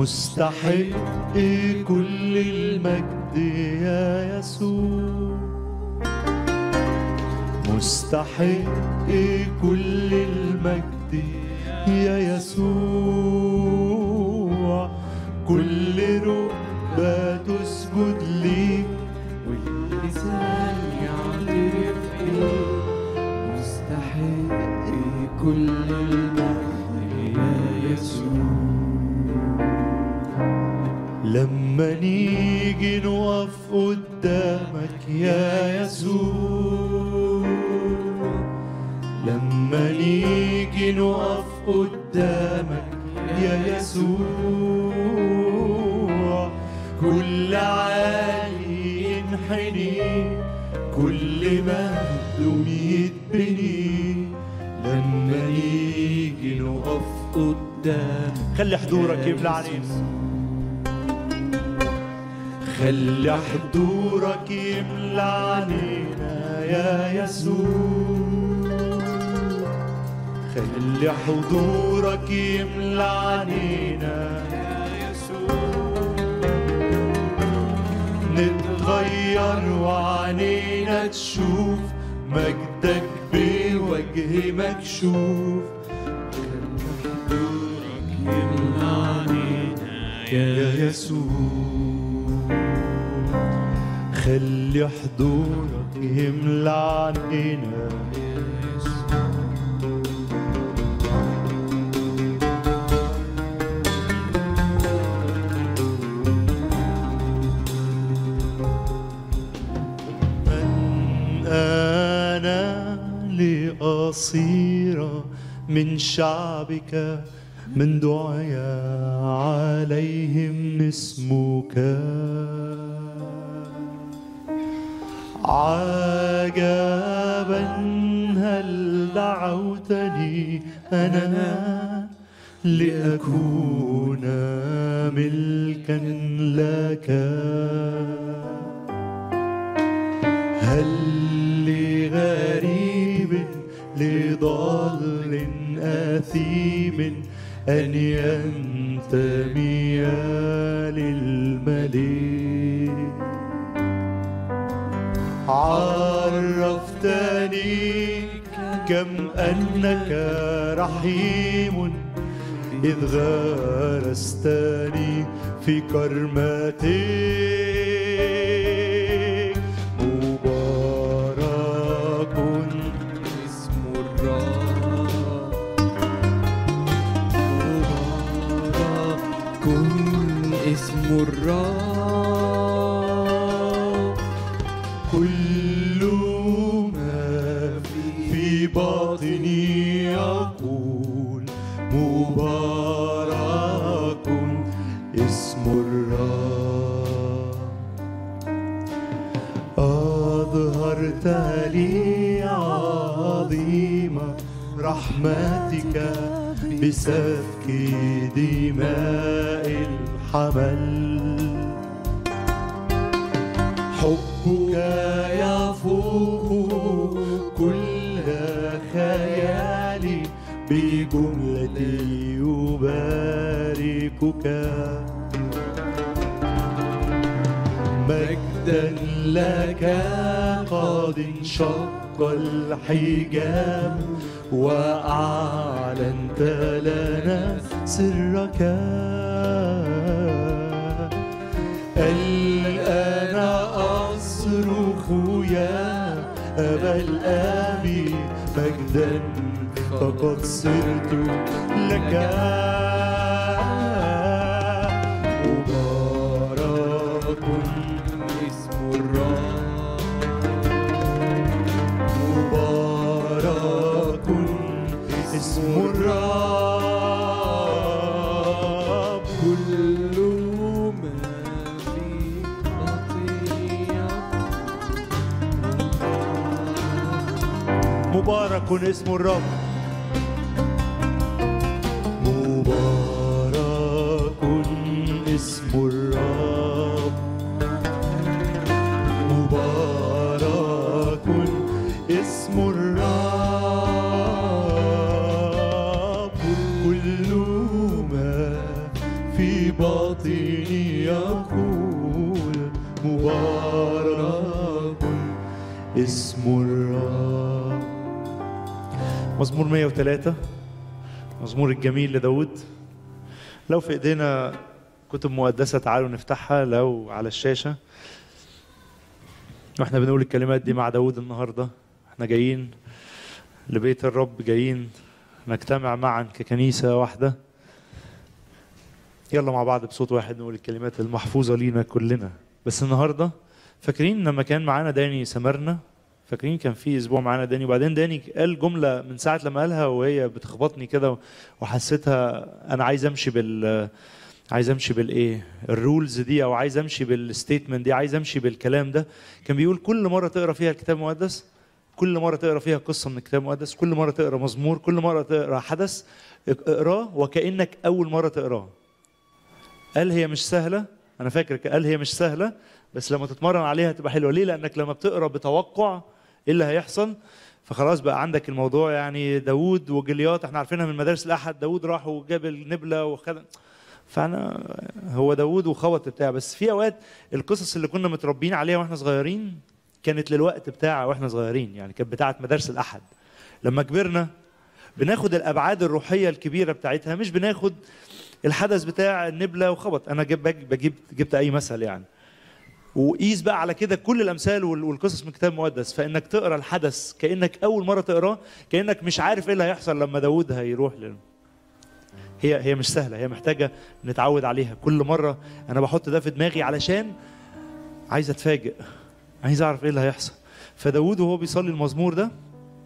مستحق كل المجد يا يسوع مستحق كل المجد يا يسوع كل ركبة تسجد ليك واللسان يعترف بيك مستحق كل المجد يا يسوع لما نيجي نقف قدامك يا يسوع لما نيجي نقف قدامك يا يسوع كل عالي ينحني كل مهدوم يتبني لما نيجي نقف قدامك خلي حضورك يملى علينا خلي حضورك يملى علينا يا يسوع خلي حضورك يملى علينا يا يسوع نتغير وعنينا تشوف مجدك بوجه مكشوف يملى علينا يا يسوع خلي حضورك يملى علينا من أنا لأصير من شعبك من دعي عليهم اسمك عجبا هل دعوتني أنا لأكون ملكا لك هل لغريب لضال أثيم أن ينتمي للملك عرفتني كم أنك رحيم إذ غرستني في كرمتك مبارك اسم الرب مبارك اسم الرب كل ما في باطني يقول مبارك اسم الرب أظهرت لي عظيم رحمتك بسفك دماء الحمل حبك يفوق كل خيالي بجملتي يباركك مجدا لك قد انشق الحجاب وأعلنت لنا سرك الآن أصرخ يا أبا الآب مجدا فقد صرت لك مبارك اسم الرب مبارك اسم الرب كل ما في باطني مبارك اسم الرب مبارك اسم الرب مبارك اسم الرب كل ما في باطني اسم الرب مزمور 103 مزمور الجميل لداود لو في ايدينا كتب مقدسة تعالوا نفتحها لو على الشاشة واحنا بنقول الكلمات دي مع داود النهاردة احنا جايين لبيت الرب جايين نجتمع معا ككنيسة واحدة يلا مع بعض بصوت واحد نقول الكلمات المحفوظة لينا كلنا بس النهاردة فاكرين لما كان معانا داني سمرنا فاكرين كان في اسبوع معانا داني وبعدين داني قال جمله من ساعه لما قالها وهي بتخبطني كده وحسيتها انا عايز امشي بال عايز امشي بالايه الرولز دي او عايز امشي بالستيتمنت دي عايز امشي بالكلام ده كان بيقول كل مره تقرا فيها الكتاب المقدس كل مره تقرا فيها قصه من الكتاب المقدس كل مره تقرا مزمور كل مره تقرا حدث اقراه وكانك اول مره تقراه قال هي مش سهله انا فاكر قال هي مش سهله بس لما تتمرن عليها تبقى حلوه ليه لانك لما بتقرا بتوقع ايه اللي هيحصل فخلاص بقى عندك الموضوع يعني داوود وجليات احنا عارفينها من مدارس الاحد داوود راح وجاب النبله وخد فانا هو داوود وخوت بتاع بس في اوقات القصص اللي كنا متربيين عليها واحنا صغيرين كانت للوقت بتاع واحنا صغيرين يعني كانت بتاعه مدارس الاحد لما كبرنا بناخد الابعاد الروحيه الكبيره بتاعتها مش بناخد الحدث بتاع النبله وخبط انا جب بجيب جبت اي مثل يعني وقيس بقى على كده كل الامثال وال- والقصص من الكتاب المقدس فانك تقرا الحدث كانك اول مره تقراه كانك مش عارف ايه اللي هيحصل لما داود هيروح لل... هي هي مش سهله هي محتاجه نتعود عليها كل مره انا بحط ده في دماغي علشان عايز اتفاجئ عايز اعرف ايه اللي هيحصل فداود وهو بيصلي المزمور ده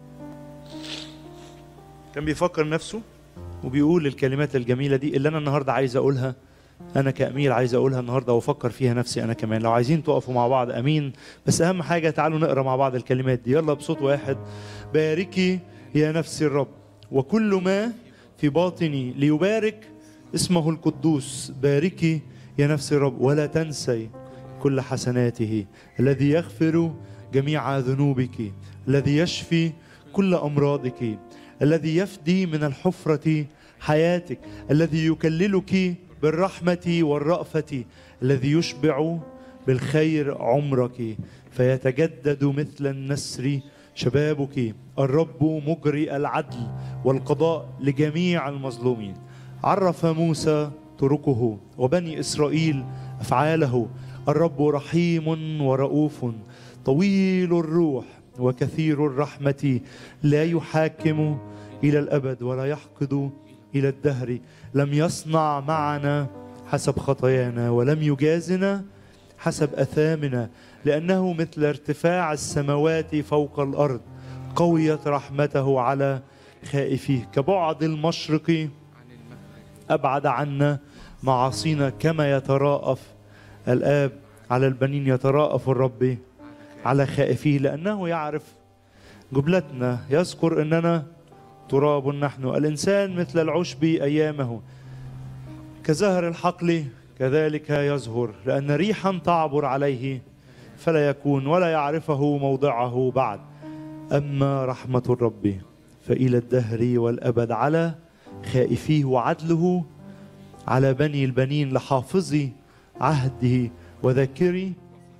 كان بيفكر نفسه وبيقول الكلمات الجميله دي اللي انا النهارده عايز اقولها انا كامير عايز اقولها النهارده وافكر فيها نفسي انا كمان لو عايزين تقفوا مع بعض امين بس اهم حاجه تعالوا نقرا مع بعض الكلمات دي يلا بصوت واحد باركي يا نفسي الرب وكل ما في باطني ليبارك اسمه القدوس باركي يا نفسي الرب ولا تنسي كل حسناته الذي يغفر جميع ذنوبك الذي يشفي كل امراضك الذي يفدي من الحفره حياتك الذي يكللك بالرحمه والرأفه الذي يشبع بالخير عمرك فيتجدد مثل النسر شبابك الرب مجري العدل والقضاء لجميع المظلومين عرف موسى طرقه وبني اسرائيل افعاله الرب رحيم ورؤوف طويل الروح وكثير الرحمه لا يحاكم الى الابد ولا يحقد الى الدهر لم يصنع معنا حسب خطايانا ولم يجازنا حسب اثامنا لانه مثل ارتفاع السماوات فوق الارض قويت رحمته على خائفيه كبعد المشرق ابعد عنا معاصينا كما يتراءف الاب على البنين يتراءف الرب على خائفيه لانه يعرف جملتنا يذكر اننا تراب نحن الانسان مثل العشب ايامه كزهر الحقل كذلك يزهر لان ريحا تعبر عليه فلا يكون ولا يعرفه موضعه بعد اما رحمه الرب فالى الدهر والابد على خائفيه وعدله على بني البنين لحافظي عهده وذاكري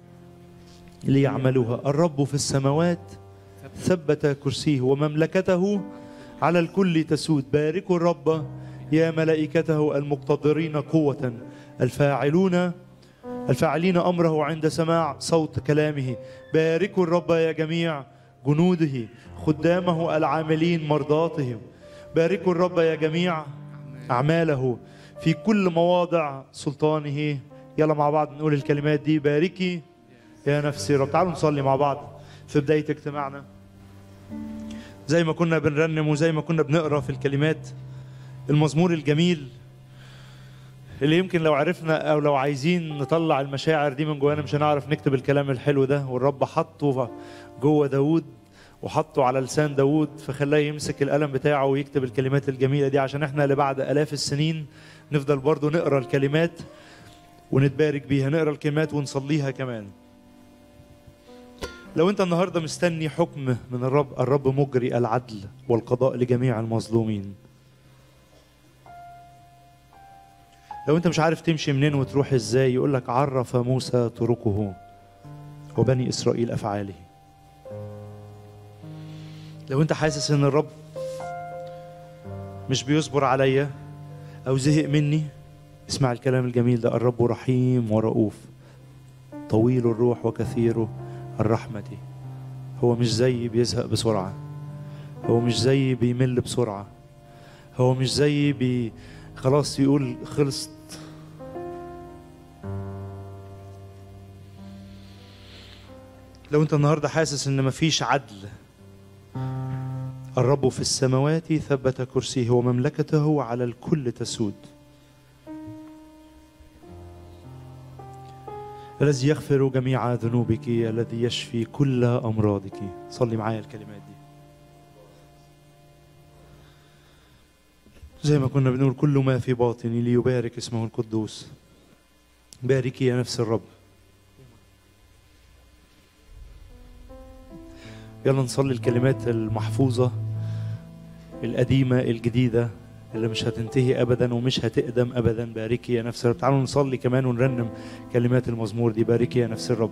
ليعملوها الرب في السماوات ثبت كرسيه ومملكته على الكل تسود باركوا الرب يا ملائكته المقتدرين قوة الفاعلون الفاعلين أمره عند سماع صوت كلامه باركوا الرب يا جميع جنوده خدامه العاملين مرضاتهم باركوا الرب يا جميع أعماله في كل مواضع سلطانه يلا مع بعض نقول الكلمات دي باركي يا نفسي رب تعالوا نصلي مع بعض في بداية اجتماعنا زي ما كنا بنرنم وزي ما كنا بنقرا في الكلمات المزمور الجميل اللي يمكن لو عرفنا او لو عايزين نطلع المشاعر دي من جوانا مش هنعرف نكتب الكلام الحلو ده والرب حطه جوه داوود وحطه على لسان داوود فخلاه يمسك القلم بتاعه ويكتب الكلمات الجميلة دي عشان احنا اللي بعد آلاف السنين نفضل برضو نقرا الكلمات ونتبارك بيها نقرا الكلمات ونصليها كمان لو انت النهارده مستني حكم من الرب الرب مجري العدل والقضاء لجميع المظلومين لو انت مش عارف تمشي منين وتروح ازاي يقول لك عرف موسى طرقه وبني اسرائيل افعاله لو انت حاسس ان الرب مش بيصبر عليا او زهق مني اسمع الكلام الجميل ده الرب رحيم ورؤوف طويل الروح وكثير الرحمة هو مش زيي بيزهق بسرعة هو مش زيي بيمل بسرعة هو مش زيي بي خلاص يقول خلصت لو انت النهارده حاسس ان مفيش عدل الرب في السماوات ثبت كرسيه ومملكته على الكل تسود الذي يغفر جميع ذنوبك الذي يشفي كل امراضك صلي معايا الكلمات دي زي ما كنا بنقول كل ما في باطني ليبارك اسمه القدوس باركي يا نفس الرب يلا نصلي الكلمات المحفوظة القديمة الجديدة اللي مش هتنتهي أبدا ومش هتقدم أبدا باركي يا نفس الرب تعالوا نصلي كمان ونرنم كلمات المزمور دي باركي يا نفس الرب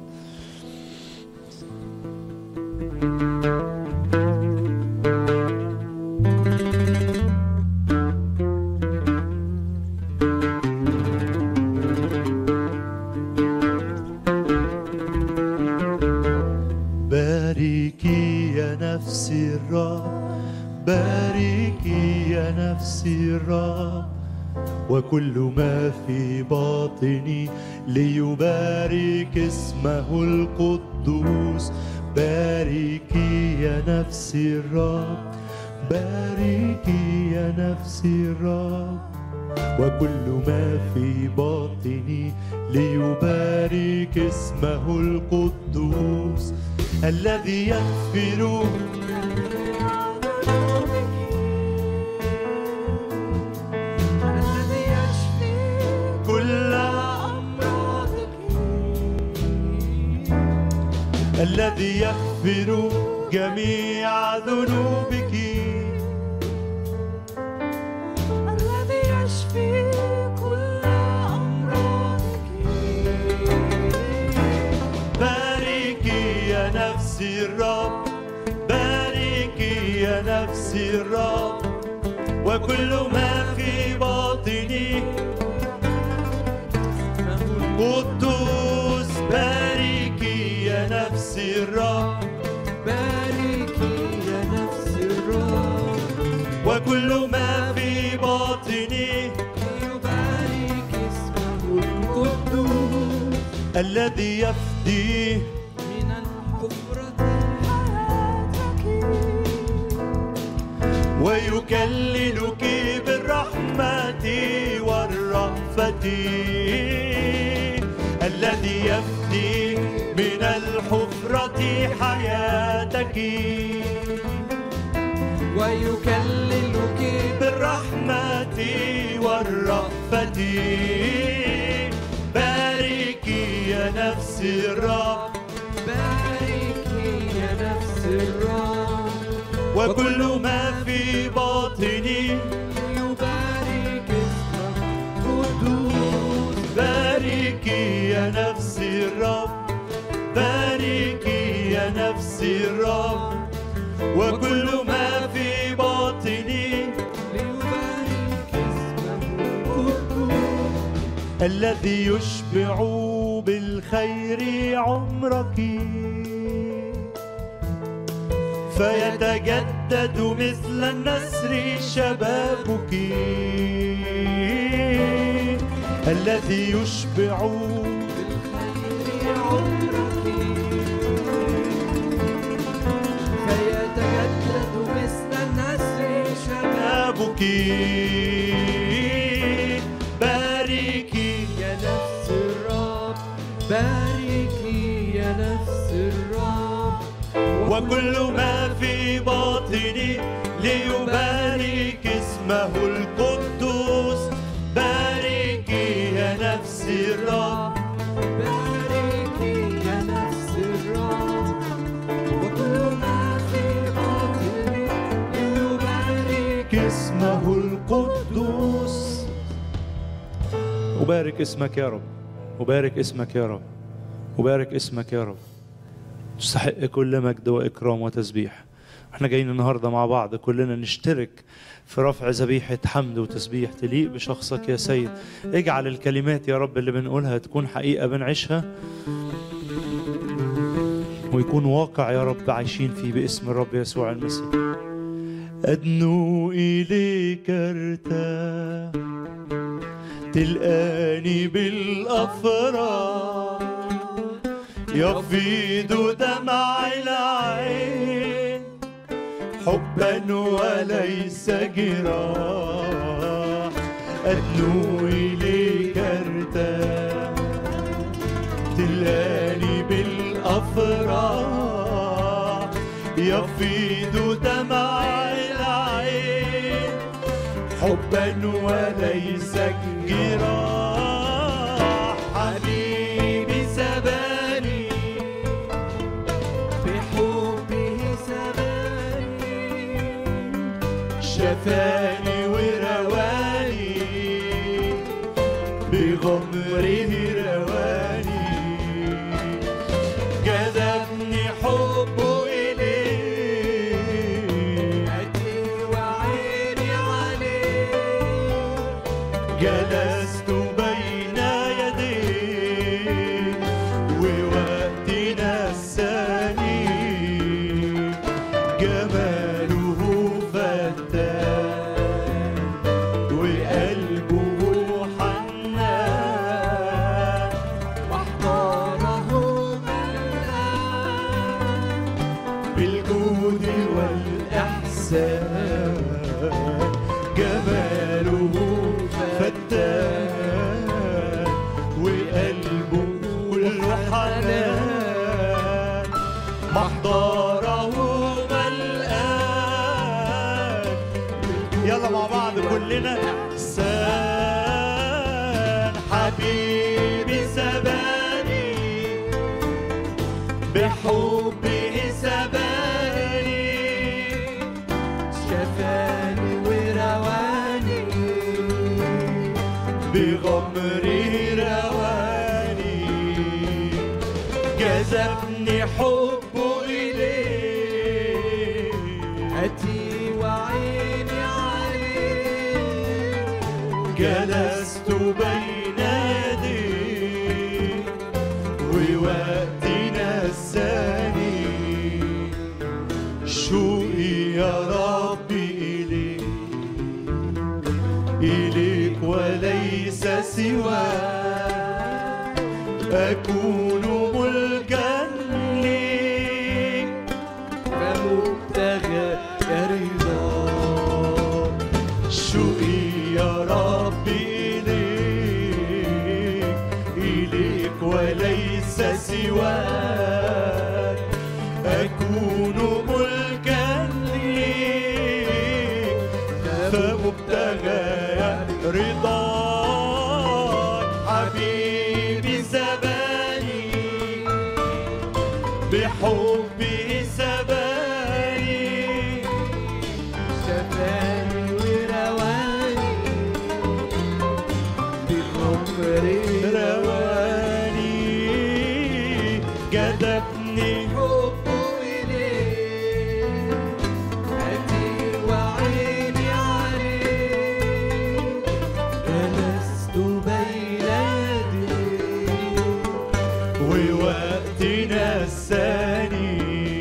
باركي يا نفسي الرب باركي يا نفسي الرب وكل ما في باطني ليبارك اسمه القدوس باركي يا نفسي الرب باركي يا نفسي الرب وكل ما في باطني ليبارك اسمه القدوس الذي يغفر الذي يشفي كل أمراضك الذي يغفر جميع ذنوبك الذي يشفي كل أمراضك باركي يا نفسي الرب باركي يا نفسي الرب وكل ما في باطني قدوس باركي يا نفسي الرب باركي يا نفس الرب وكل ما في باطني ليبارك اسمه القدوس الذي يفدي من الحفرة حياتك ويكللك بالرحمة والرأفة الذي يفدي من الحفرة حياتك ويكللك بالرحمة والرأفة باركي يا نفسي الرب باركي يا نفس الرب وكل ما في باطني ليبارك اسمه قدوس باركي يا نفسي الرب باركي يا نفسي الرب وكل ما في باطني ليبارك اسمه قدوس الذي يشبع بالخير عمرك فيتجدد مثل النسر شبابك الذي يشبع بالخير عمرك فيتجدد مثل النسر شبابك شبابك باركي يا نفس الرب باركي يا نفس الرب وكل ما في باطني ليبارك اسمه القدوس باركي يا نفسي الرب باركي يا نفس الرب وكل ما في باطني ليبارك اسمه القدوس أبارك اسمك يا رب أبارك اسمك يا رب أبارك اسمك يا رب تستحق كل مجد وإكرام وتسبيح احنا جايين النهارده مع بعض كلنا نشترك في رفع ذبيحة حمد وتسبيح تليق بشخصك يا سيد اجعل الكلمات يا رب اللي بنقولها تكون حقيقة بنعيشها ويكون واقع يا رب عايشين فيه باسم الرب يسوع المسيح أدنو إليك ارتاح تلقاني بالأفراح يفيض دمع العين حبا وليس جراح أدنو إليك ارتاح تلقاني بالأفراح يفيض دمع العين حبا وليس جراح حبيبي سباني بحبه سباني شفاني ورواني بغمره رواني جذبني حبه إليه أتي وعيني عليه جلست بين يديه ووقتنا الثاني جماله فتان وقلبه حنان واحضره ملآن بالجود والإحسان جماله فتان وقلبه كله حنان محضره ملآن يلا مع بعض كلنا سان حبيبي سباني بحبه سباني شفاني ورواني بغمره رواني جذبني حبه إليه أتي وعيني عليه جلست بين يديه ووقتنا الثاني شوقي يا ربي إليك إليك وليس سواك أكون ملكا ليك فمبتغى رضاك شوقي يا ربي إليك إليك وليس سواك أكون ملكا ليك فمبتغى رضاك حبيبي سباني بحبه سباني شفاني ورواني بخمري رواني جذبني حبه إليه أتي وعيني عليه جلست بين يديه ووقتنا الثاني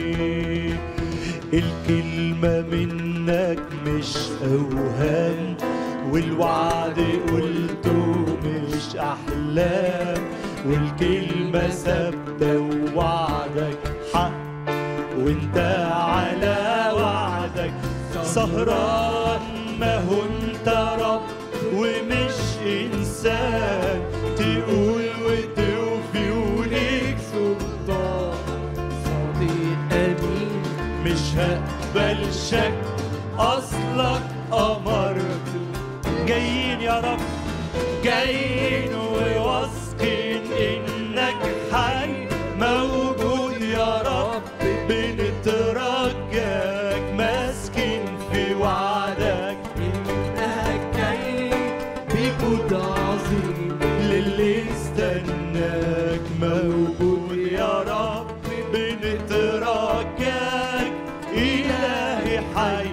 الكلمة منك مش أوهام والوعد قلته مش أحلام والكلمة ثابتة ووعدك حق وانت على وعدك سهران ما هو انت رب ومش انسان تقول وتوفي وليك سلطان صديق أمين مش هقبل شك اصلك امرت جايين يا رب جايين وواثقين انك حي موجود يا رب بنترجاك ماسكين في وعدك إنك جاي بجود عظيم للي استناك موجود يا رب بنترجاك إلى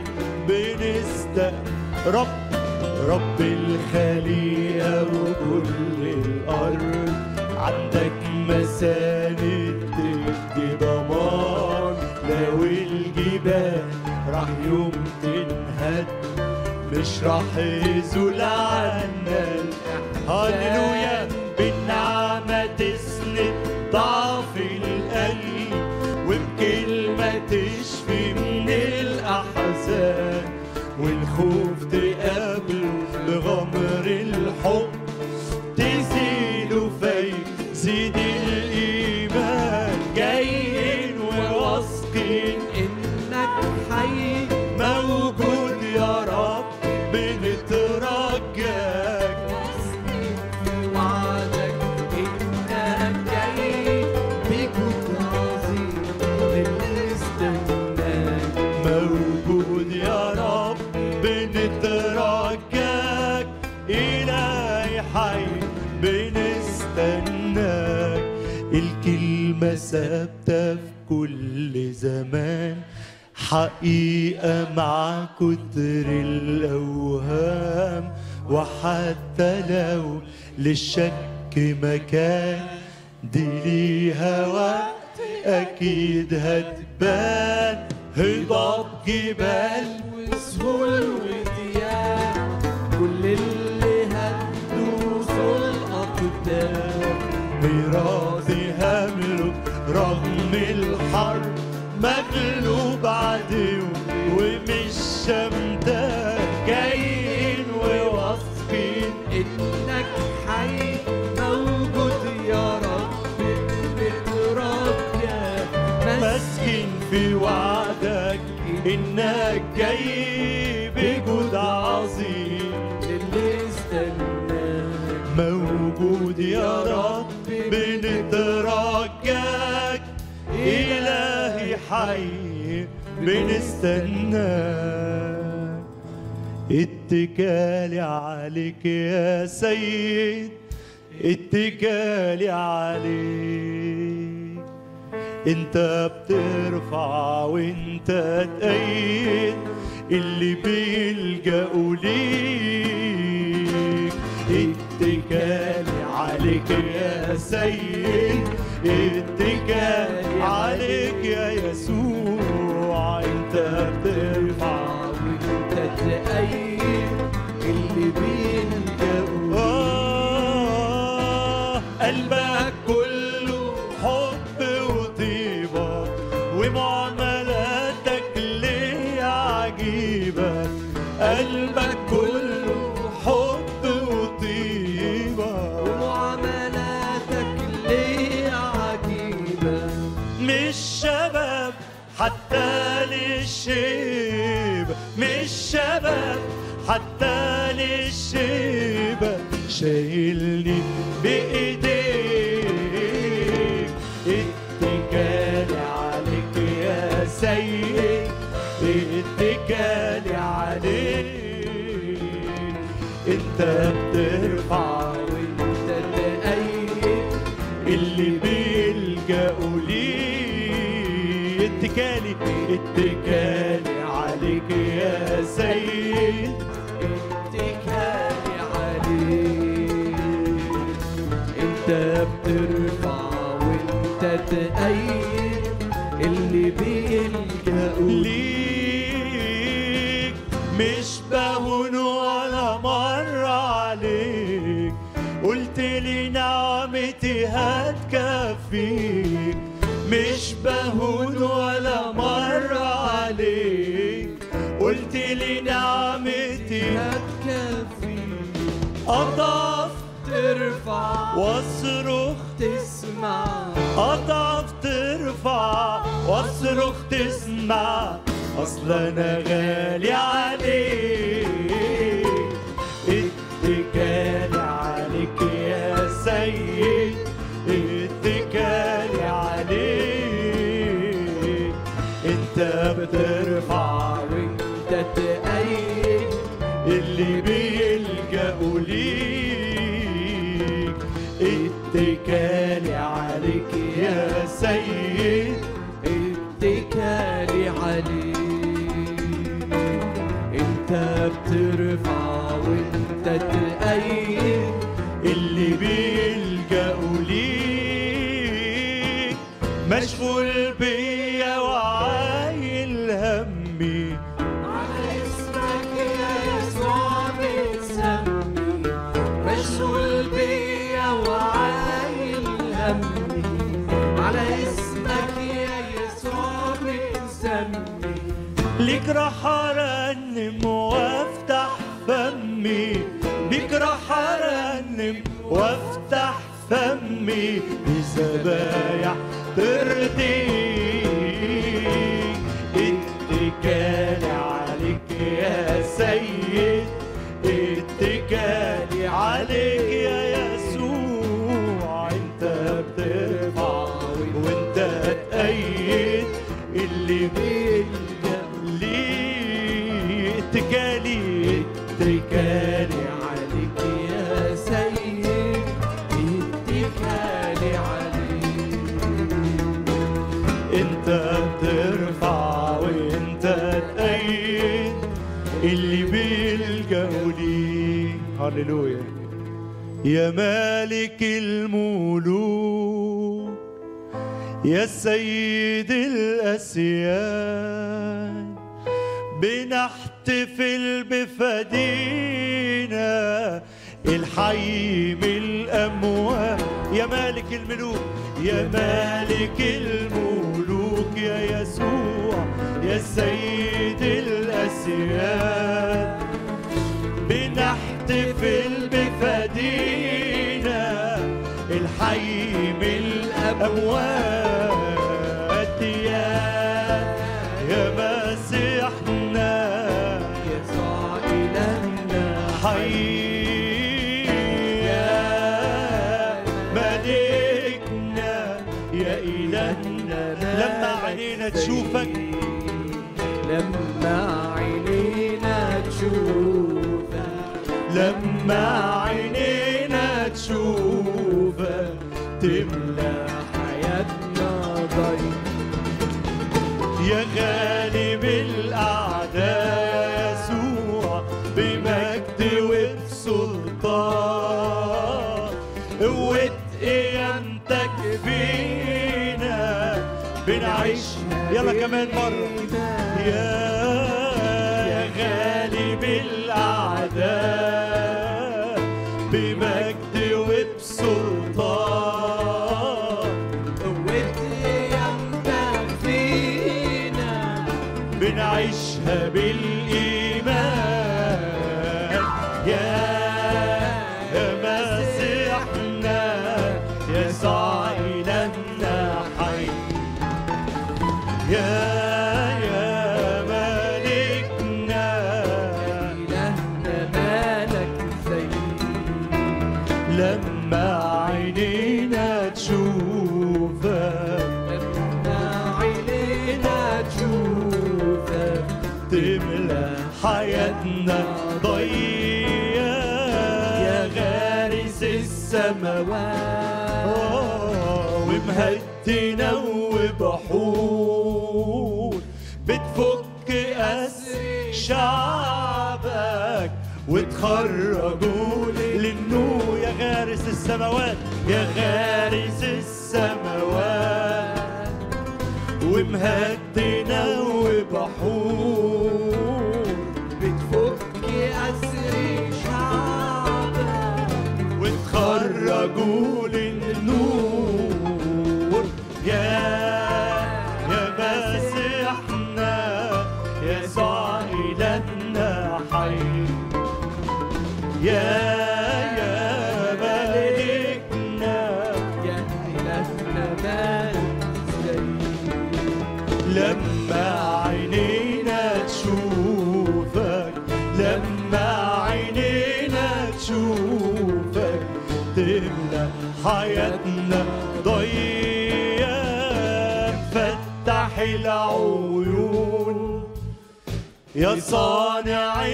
بنست رب رب الخليقة وكل الأرض عندك مساند تدي ضمان لو الجبال راح يوم تنهد مش راح يزول عنا هللويا بالنعمة تسند ضعف القلب وبكلمة تشفي من الأحزان والخوف تقابله بغمر الحب تزيد فيزيد الإيمان جايين وواثقين إنك حي موجود يا رب بنترجاك وعدك إنك جاي بجود عظيم بنستناك موجود يا رب بنترجاك إلهي حي بنستناك الكلمة ثابتة في كل زمان حقيقة مع كتر الأوهام وحتى لو للشك مكان دي ليها وقت أكيد هتبان هضاب جبال وسهول وديان كل اللي هتدوسوا الأقدام ميراثي هملك رغم الحرب مغلوب عدو ومش شمتان جايين وواثقين إنك حي موجود يا رب بترجى مسكين في وعدك انك جاي بجود عظيم اللي استناك موجود يا رب بنترجاك إلهي حي بنستناك اتكالي عليك يا سيد اتكالي عليك انت بترفع وانت تأيد اللي بيلجأوا ليك اتكالي عليك يا سيد اتكالي عليك يا يسوع انت بترفع وانت تأيد اللي بيلجأوا آه، قلبك كله حب وطيبة ومعاملاتك ليه عجيبة قلبك كله حب وطيبة ومعاملاتك ليه عجيبة مش شباب حتى للشيب مش شباب حتى للشيبة شايلني بإيديك اتكالي عليك يا سيد اتكالي عليك انت بترفع وانت تأيد اللي بيلجأوا ليه اتكالي اتكالي عليك يا سيد اتكالي عليك انت بترفع وانت تأيد اللي بيلجأوا ليك مش بهون ولا مرة عليك قلت لي نعمتي هتكفيك مش بهون ولا مرة عليك قلت لي نعمتي هتكفي أضعف ترفع واصرخ تسمع أضعف ترفع واصرخ تسمع أصل أنا غالي عليك اتكالي عليك يا سيد اتكالي عليك انت بترفع وانت تأيد اللي بيلجأوا ليك اتكالي عليك يا سيد اتكالي عليك بترفع وانت تأيد اللي بيلجأوا ليك مشغول بيا وعايل همي على اسمك يا يسوع بتسمي مشغول بيا وعايل همي على اسمك يا يسوع بتسمي ليك راح ارنم وافتح فمي ليك راح ارنم وافتح فمي بزبايع ترضيك اتكالي عليك يا سيد اتكالي عليك يا يسوع انت بترفع وانت تأيد اللي بيلجأ ليه اتكالي اتكالي عليك يا سيد اتكالي عليك انت بترفع وانت تأيد اللي بيلجأوا ليه هللويا يا مالك الملوك يا سيد الأسياد بنحتفل بفدينا الحي من الأموات يا مالك الملوك يا مالك الملوك يا يسوع يا سيد الأسياد بنحتفل بفدينا الحي من الأموات يا يا مسيحنا يسوع إلهنا حي يا ملكنا يا إلهنا لما عينينا تشوفك لما عينينا تشوفك لما عينينا تشوفك تملى حياتنا ضيق يا غالب الأعداء يسوع بمجد وبسلطان قوة قيامتك فينا بنعيش يلا كمان مرة يا يا غالب الأعداء بمجد وبسلطان قوة قيامتك فينا بنعيشها بالإيمان يا يا مسيحنا يا صائلنا حي يا يا ملكنا إلهنا مالك زي لما عينينا تشوفك لما عينينا تشوفك تملى حياتنا ضيق يا غارس السماوات ومهدينا وبحور بتفك أسر شعبك وتخرجوا للنور يا غارس السماوات يا غارس السماوات ومهدينا وبحور بتفك أسر شعبك وتخرجوا للنور يا يا مسيحنا يا صائلنا حي يا يا ملكنا يا إلهنا مالك زي لما عينينا تشوفك لما عينينا تشوفك تملى حياتنا ضيق فتح العيون يا صانع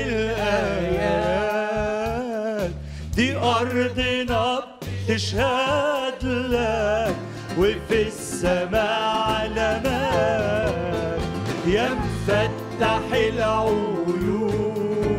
الآيات دي أرضنا بتشهد لك وفي السماء علامات يا مفتح العيون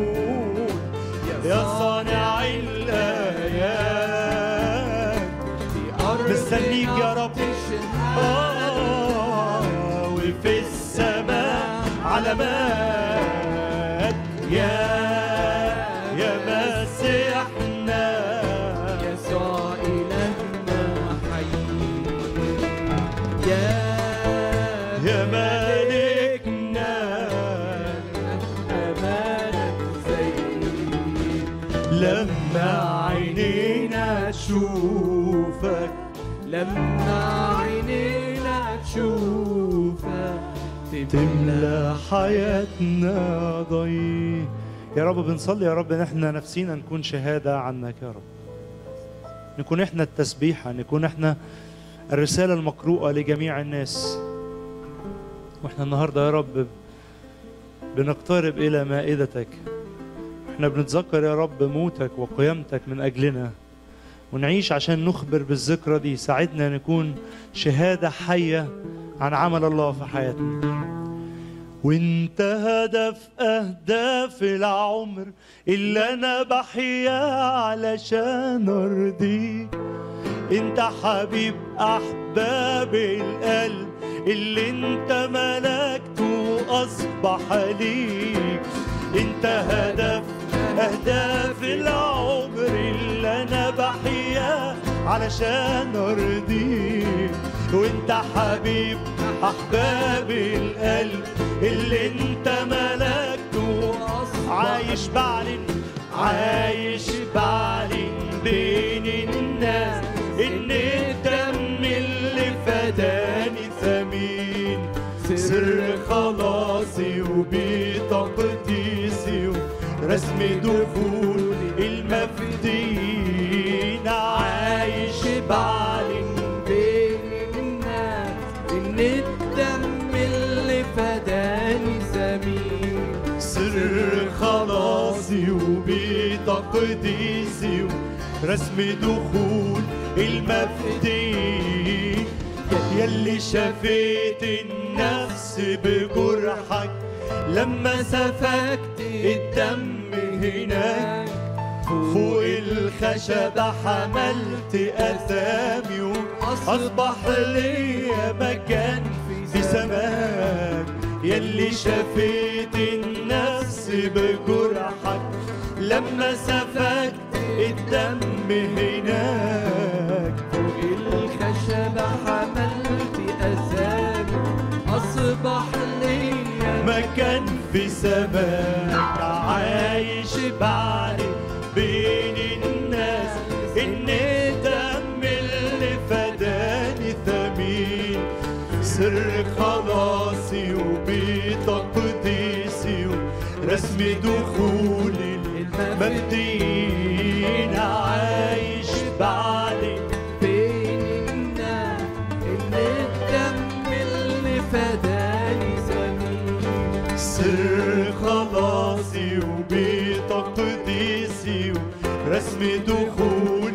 يا يا مسيحنا يسوع إلهنا حي يا يا مالكنا أمانك زين لما عينينا تشوفك لما عينينا تشوفك تملى حياتنا ضي يا رب بنصلي يا رب ان احنا نفسينا نكون شهادة عنك يا رب نكون احنا التسبيحة نكون احنا الرسالة المقروءة لجميع الناس واحنا النهاردة يا رب بنقترب إلى مائدتك احنا بنتذكر يا رب موتك وقيامتك من أجلنا ونعيش عشان نخبر بالذكرى دي ساعدنا نكون شهادة حية عن عمل الله في حياتنا وانت هدف اهداف العمر اللي انا بحيا علشان ارضيك انت حبيب احباب القلب اللي انت ملكته اصبح ليك انت هدف اهداف العمر اللي انا بحيا علشان ارضيك وانت حبيب احباب القلب اللي انت ملكته عايش بعلن عايش بعلن بين الناس ان الدم اللي فداني ثمين سر خلاصي وبتقديسي ورسم دخول المفدين عايش بعلن بين الناس إن الدم اللي فداني سمين سر خلاصي وبتقديسي ورسم دخول المفدي يلي شفيت النفس بجرحك لما سفكت الدم هناك فوق الخشبة حملت أثامي وأصبح ليا مكان في سماك يلي شفيت النفس بجرحك لما سفكت الدم هناك فوق الخشبة حملت أثامي أصبح ليا مكان في سماك عايش بعرف بين الناس ان دم اللي فداني ثمين سر خلاصي وبتقديسي ورسم دخول المبدين عايش بعلن بين الناس إن الدم اللي فداني سمين سر خلاصي وبتقديسي ورسم دخول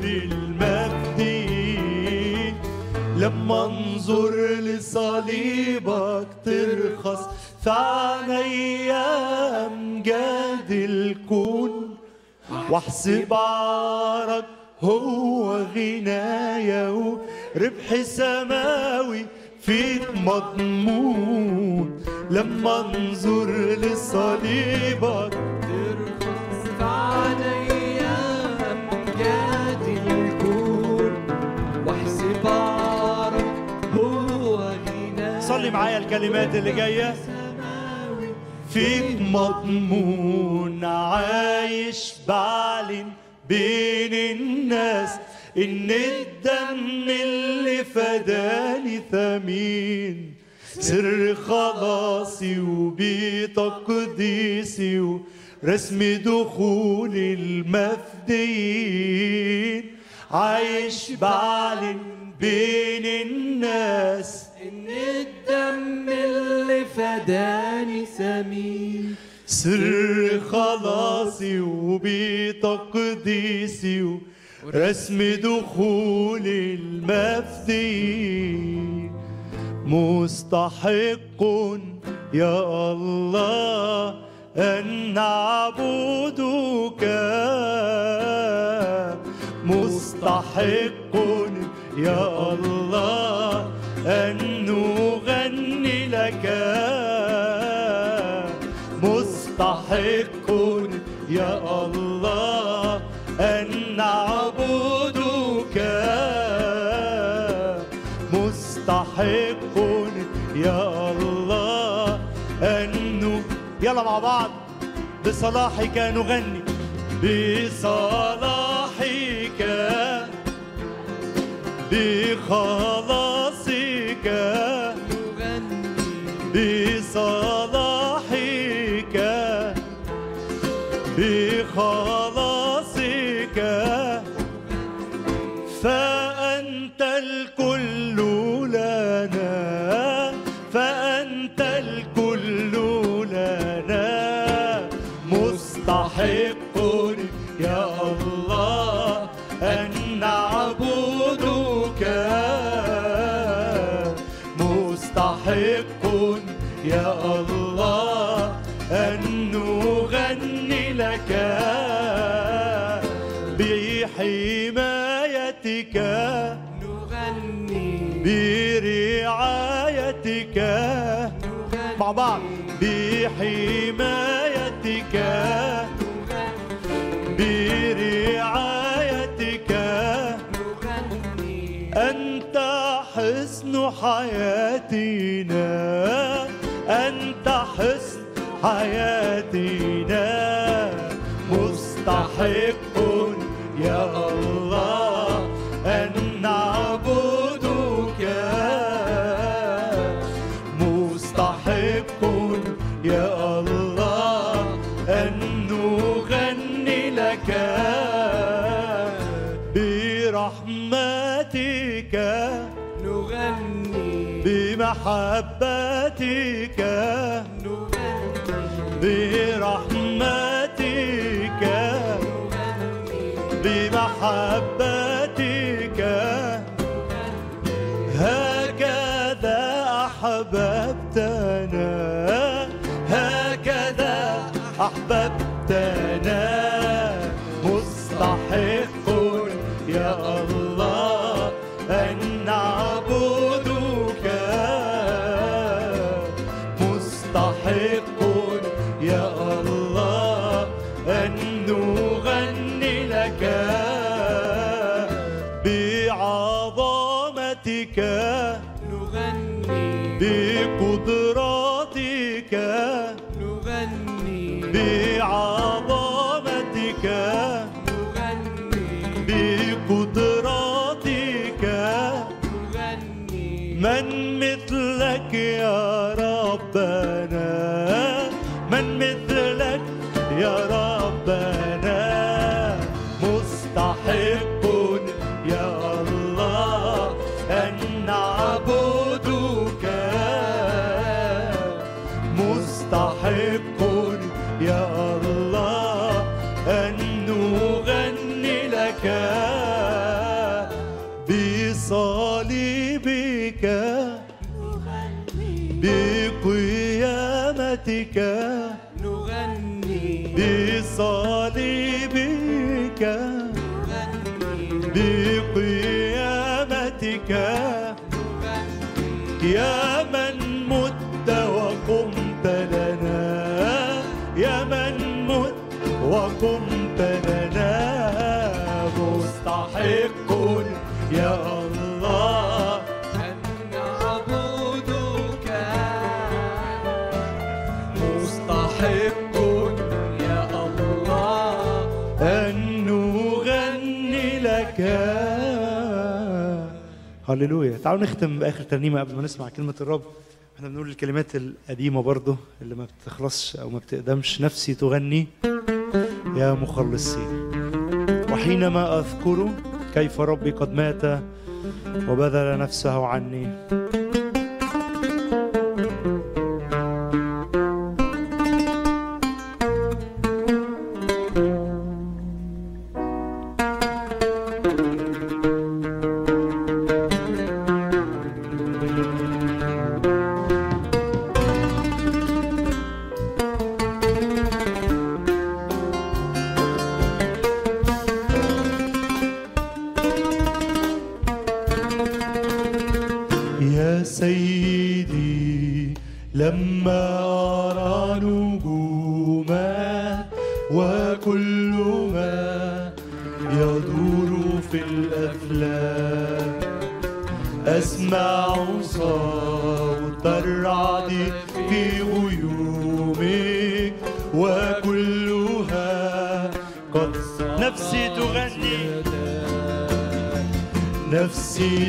المجد لما انظر لصليبك ترخص في عينيا امجاد الكون واحسب عارك هو غنايا وربح سماوي فيك مضمون لما انظر لصليبك ترخص في عينيا أمجاد الكون واحسب عارك هو غنى صلي معايا الكلمات اللي جايه سماوي فيك مضمون عايش بعلن بين الناس ان الدم اللي فداني ثمين سر خلاصي وبتقديسي ورسم دخول المفديين عايش بعلن بين الناس إن الدم اللي فداني سمين سر خلاصي وبتقديسي ورسم دخول المفدي مستحق يا الله أن نعبدك مستحق يا الله أن نغني لك مستحق يا الله أن نعبدك مستحق يا الله أن ن- يلا مع بعض بصلاحك نغني بصلاحك بخلاصك بصلاحك بخلاصك فأنت الكل لنا فأنت الكل لنا مستحق يا الله أن نعبدك مستحق يا الله أن نغني لك بحمايتك برعايتك مع بعض بحمايتك برعايتك أنت حصن حياتنا أنت حصن حياتنا مستحق يا الله أن نعبدك مستحق يا الله أن نغني لك برحمتك بمحبتك برحمتك بمحبتك هكذا أحببتنا هكذا أحببتنا مستحق يا الله أن نعبدك مستحق يا الله أن نغني لك بعظمتك بقدراتك بعظمتك بقدراتك من مثلك يا ربنا من مثلك يا ربنا مستحق يا الله أن نعبدك مستحق يا الله أن نغني لك بصليبك بقيامتك بصليبك بقيامتك يا من مت وقمت لنا يا من مت وقمت لنا مستحق يا الله مستحق يا الله أن نغني لك هللويا تعالوا نختم بآخر ترنيمة قبل ما نسمع كلمة الرب احنا بنقول الكلمات القديمة برضه اللي ما بتخلصش أو ما بتقدمش نفسي تغني يا مخلصي وحينما أذكر كيف ربي قد مات وبذل نفسه عني يا وكل ما يدور في الأفلاك أسمع صوت الرعد في غيومك وكلها قد نفسي تغني نفسي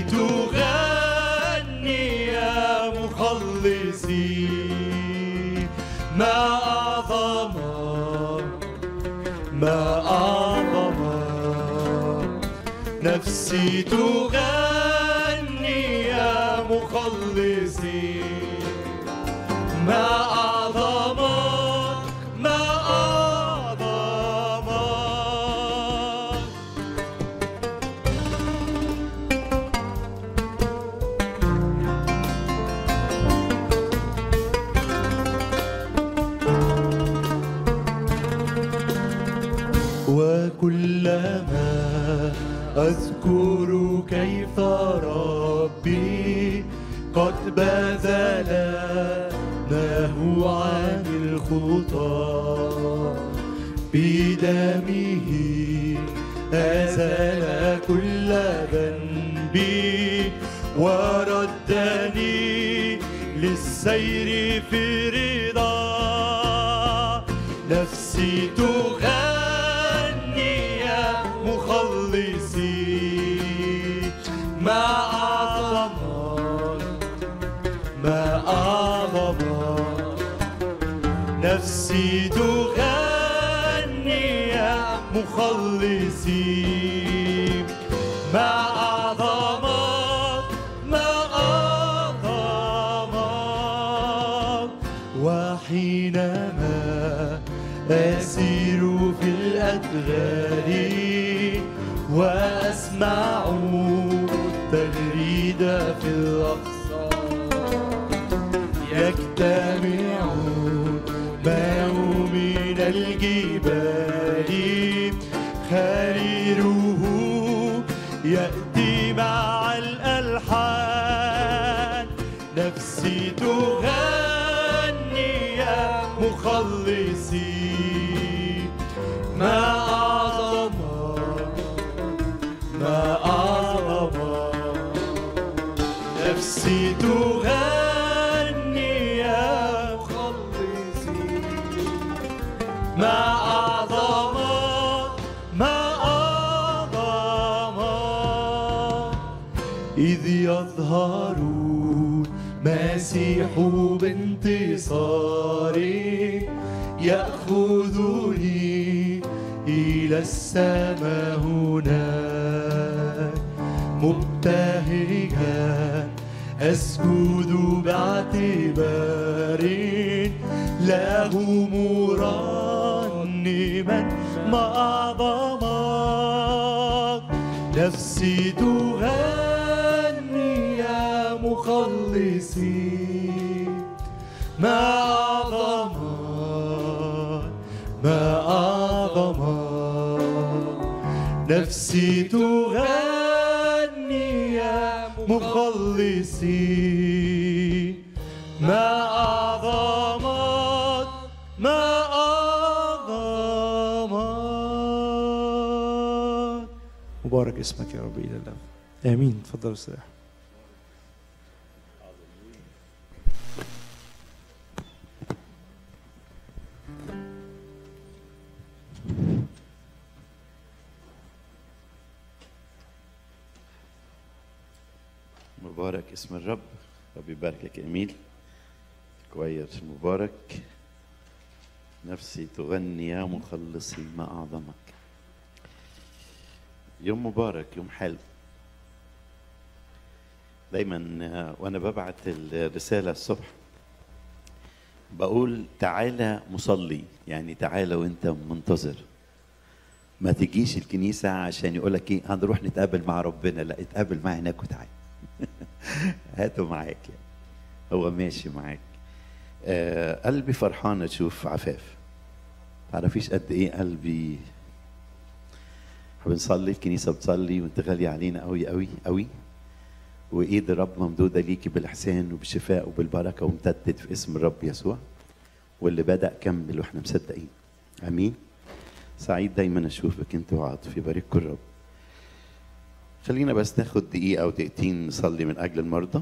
تغني يا مخلصي ما أعظمك ما أعظمك نفسي تغني يا مخلصي ما أعظمك ما أعظمك وكلما أذكر كيف ربي قد بذل ما هو عن الخطى بدمه أزال كل ذنبي وردني للسير في رضا نفسي تغني يا مخلصي ما أعظمك ما أعظمك نفسي تغني يا مخلصي ما أعظمك ما أعظمك وحينما أسير في الأدغال وأسمع التغريد في الأقصى يجتمعون معه من الجبال خريره يأتي مع الألحان نفسي تغني يا مخلصي ما أعظمك ما أعظمك نفسي تغني يا مخلصي ما أعظمك ما أعظمك إذ يظهر المسيح بانتصار يأخذني إلى السماء هناك مبتهجا أسجد باعتبار له مرنما ما أعظمك نفسي تغني يا مخلصي ما أعظمك ما أعظمك نفسي تغني يا مخلصي ما أعظمك ما أعظمك مبارك اسمك يا رب إلى الأبد آمين تفضل استريح مبارك اسم الرب رب يباركك اميل كويس مبارك نفسي تغني يا مخلصي ما اعظمك يوم مبارك يوم حلو دايما آه، وانا ببعت الرساله الصبح بقول تعالى مصلي يعني تعالى وانت منتظر ما تجيش الكنيسه عشان يقولك ايه هنروح نتقابل مع ربنا لا اتقابل معي هناك وتعالى هاته معاك يعني هو ماشي معاك آه قلبي فرحان اشوف عفاف تعرفيش قد ايه قلبي بنصلي الكنيسه بتصلي وانت غالي علينا قوي قوي قوي وايد الرب ممدوده ليكي بالاحسان وبالشفاء وبالبركه وامتدت في اسم الرب يسوع واللي بدا كمل واحنا مصدقين امين سعيد دايما اشوفك انت وعاطف يبارككم الرب خلينا بس ناخد دقيقة أو دقيقتين نصلي من أجل المرضى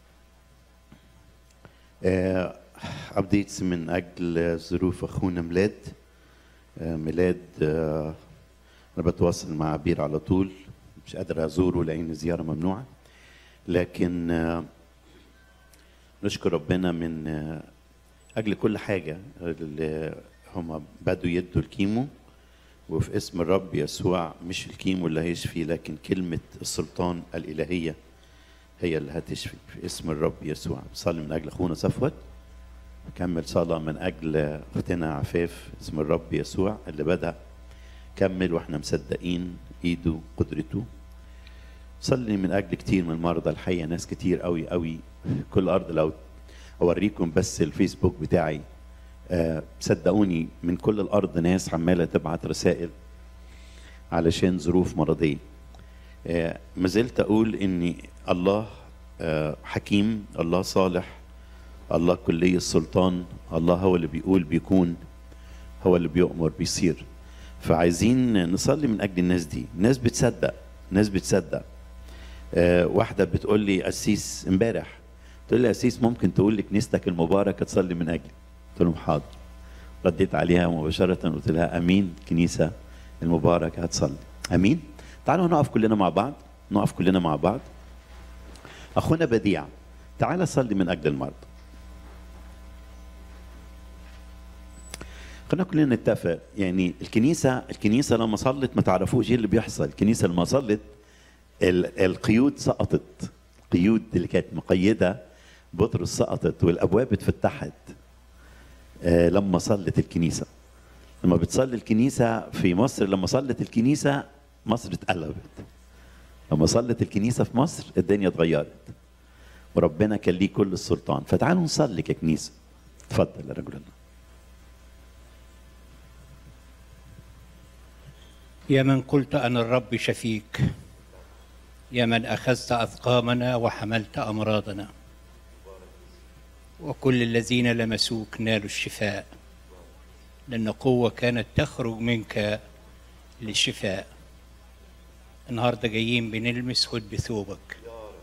أبديتس من أجل ظروف أخونا ميلاد آه، ميلاد آه، أنا بتواصل مع عبير على طول مش قادر أزوره لأن الزيارة ممنوعة لكن آه، نشكر ربنا من آه، أجل كل حاجة اللي هم بدوا يدوا الكيمو وفي اسم الرب يسوع مش الكيمو اللي هيشفي لكن كلمة السلطان الإلهية هي اللي هتشفي في اسم الرب يسوع بصلي من أجل أخونا صفوت كمل صلاة من أجل أختنا عفاف اسم الرب يسوع اللي بدأ كمل وإحنا مصدقين إيده قدرته صلي من أجل كتير من المرضى الحقيقة ناس كتير قوي قوي كل أرض لو أوريكم بس الفيسبوك بتاعي آه، صدقوني من كل الارض ناس عماله تبعت رسائل علشان ظروف مرضيه آه، ما زلت اقول ان الله آه، حكيم الله صالح الله كلي السلطان الله هو اللي بيقول بيكون هو اللي بيؤمر بيصير فعايزين نصلي من اجل الناس دي ناس بتصدق ناس بتصدق آه، واحده بتقول لي قسيس امبارح تقول لي قسيس ممكن تقول لكنيستك المباركه تصلي من اجلي قلت لهم حاضر رديت عليها مباشرة قلت لها أمين كنيسة المباركة هتصلي أمين تعالوا نقف كلنا مع بعض نقف كلنا مع بعض أخونا بديع تعال صلي من أجل المرضى خلينا كلنا نتفق يعني الكنيسة الكنيسة لما صلت ما تعرفوش ايه اللي بيحصل الكنيسة لما صلت ال- القيود سقطت القيود اللي كانت مقيدة بطرس سقطت والأبواب اتفتحت آه، لما صلت الكنيسة لما بتصلي الكنيسة في مصر لما صلت الكنيسة مصر اتقلبت لما صلت الكنيسة في مصر الدنيا اتغيرت وربنا كان ليه كل السلطان فتعالوا نصلي ككنيسة اتفضل يا رجل الله يا من قلت أنا الرب شفيك يا من أخذت أثقامنا وحملت أمراضنا وكل الذين لمسوك نالوا الشفاء لأن قوة كانت تخرج منك للشفاء النهاردة جايين بنلمس هد ثوبك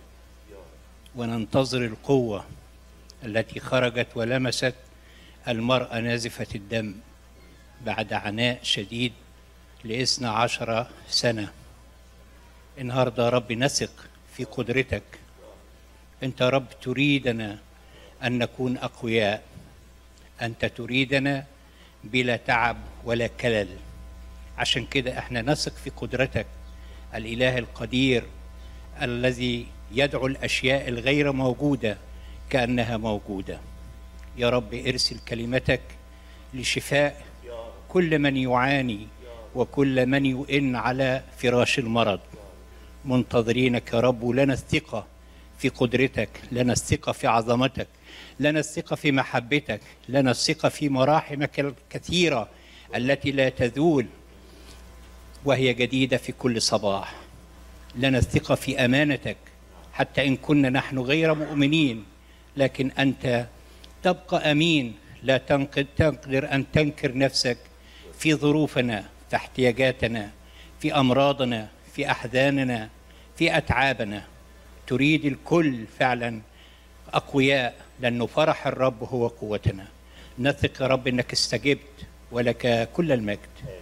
وننتظر القوة التي خرجت ولمست المرأة نازفة الدم بعد عناء شديد لإثنى عشر سنة النهاردة يا رب نثق في قدرتك أنت يا رب تريدنا أن نكون أقوياء أنت تريدنا بلا تعب ولا كلل عشان كده احنا نثق في قدرتك الإله القدير الذي يدعو الأشياء الغير موجودة كأنها موجودة يا رب ارسل كلمتك لشفاء كل من يعاني وكل من يئن على فراش المرض منتظرينك يا رب ولنا الثقة في قدرتك لنا الثقة في عظمتك لنا الثقة في محبتك لنا الثقة في مراحمك الكثيرة التي لا تذول وهي جديدة في كل صباح لنا الثقة في أمانتك حتى إن كنا نحن غير مؤمنين لكن أنت تبقى أمين لا تنقد تقدر أن تنكر نفسك في ظروفنا في احتياجاتنا في أمراضنا في أحزاننا في أتعابنا تريد الكل فعلا أقوياء لأنه فرح الرب هو قوتنا نثق يا رب أنك استجبت ولك كل المجد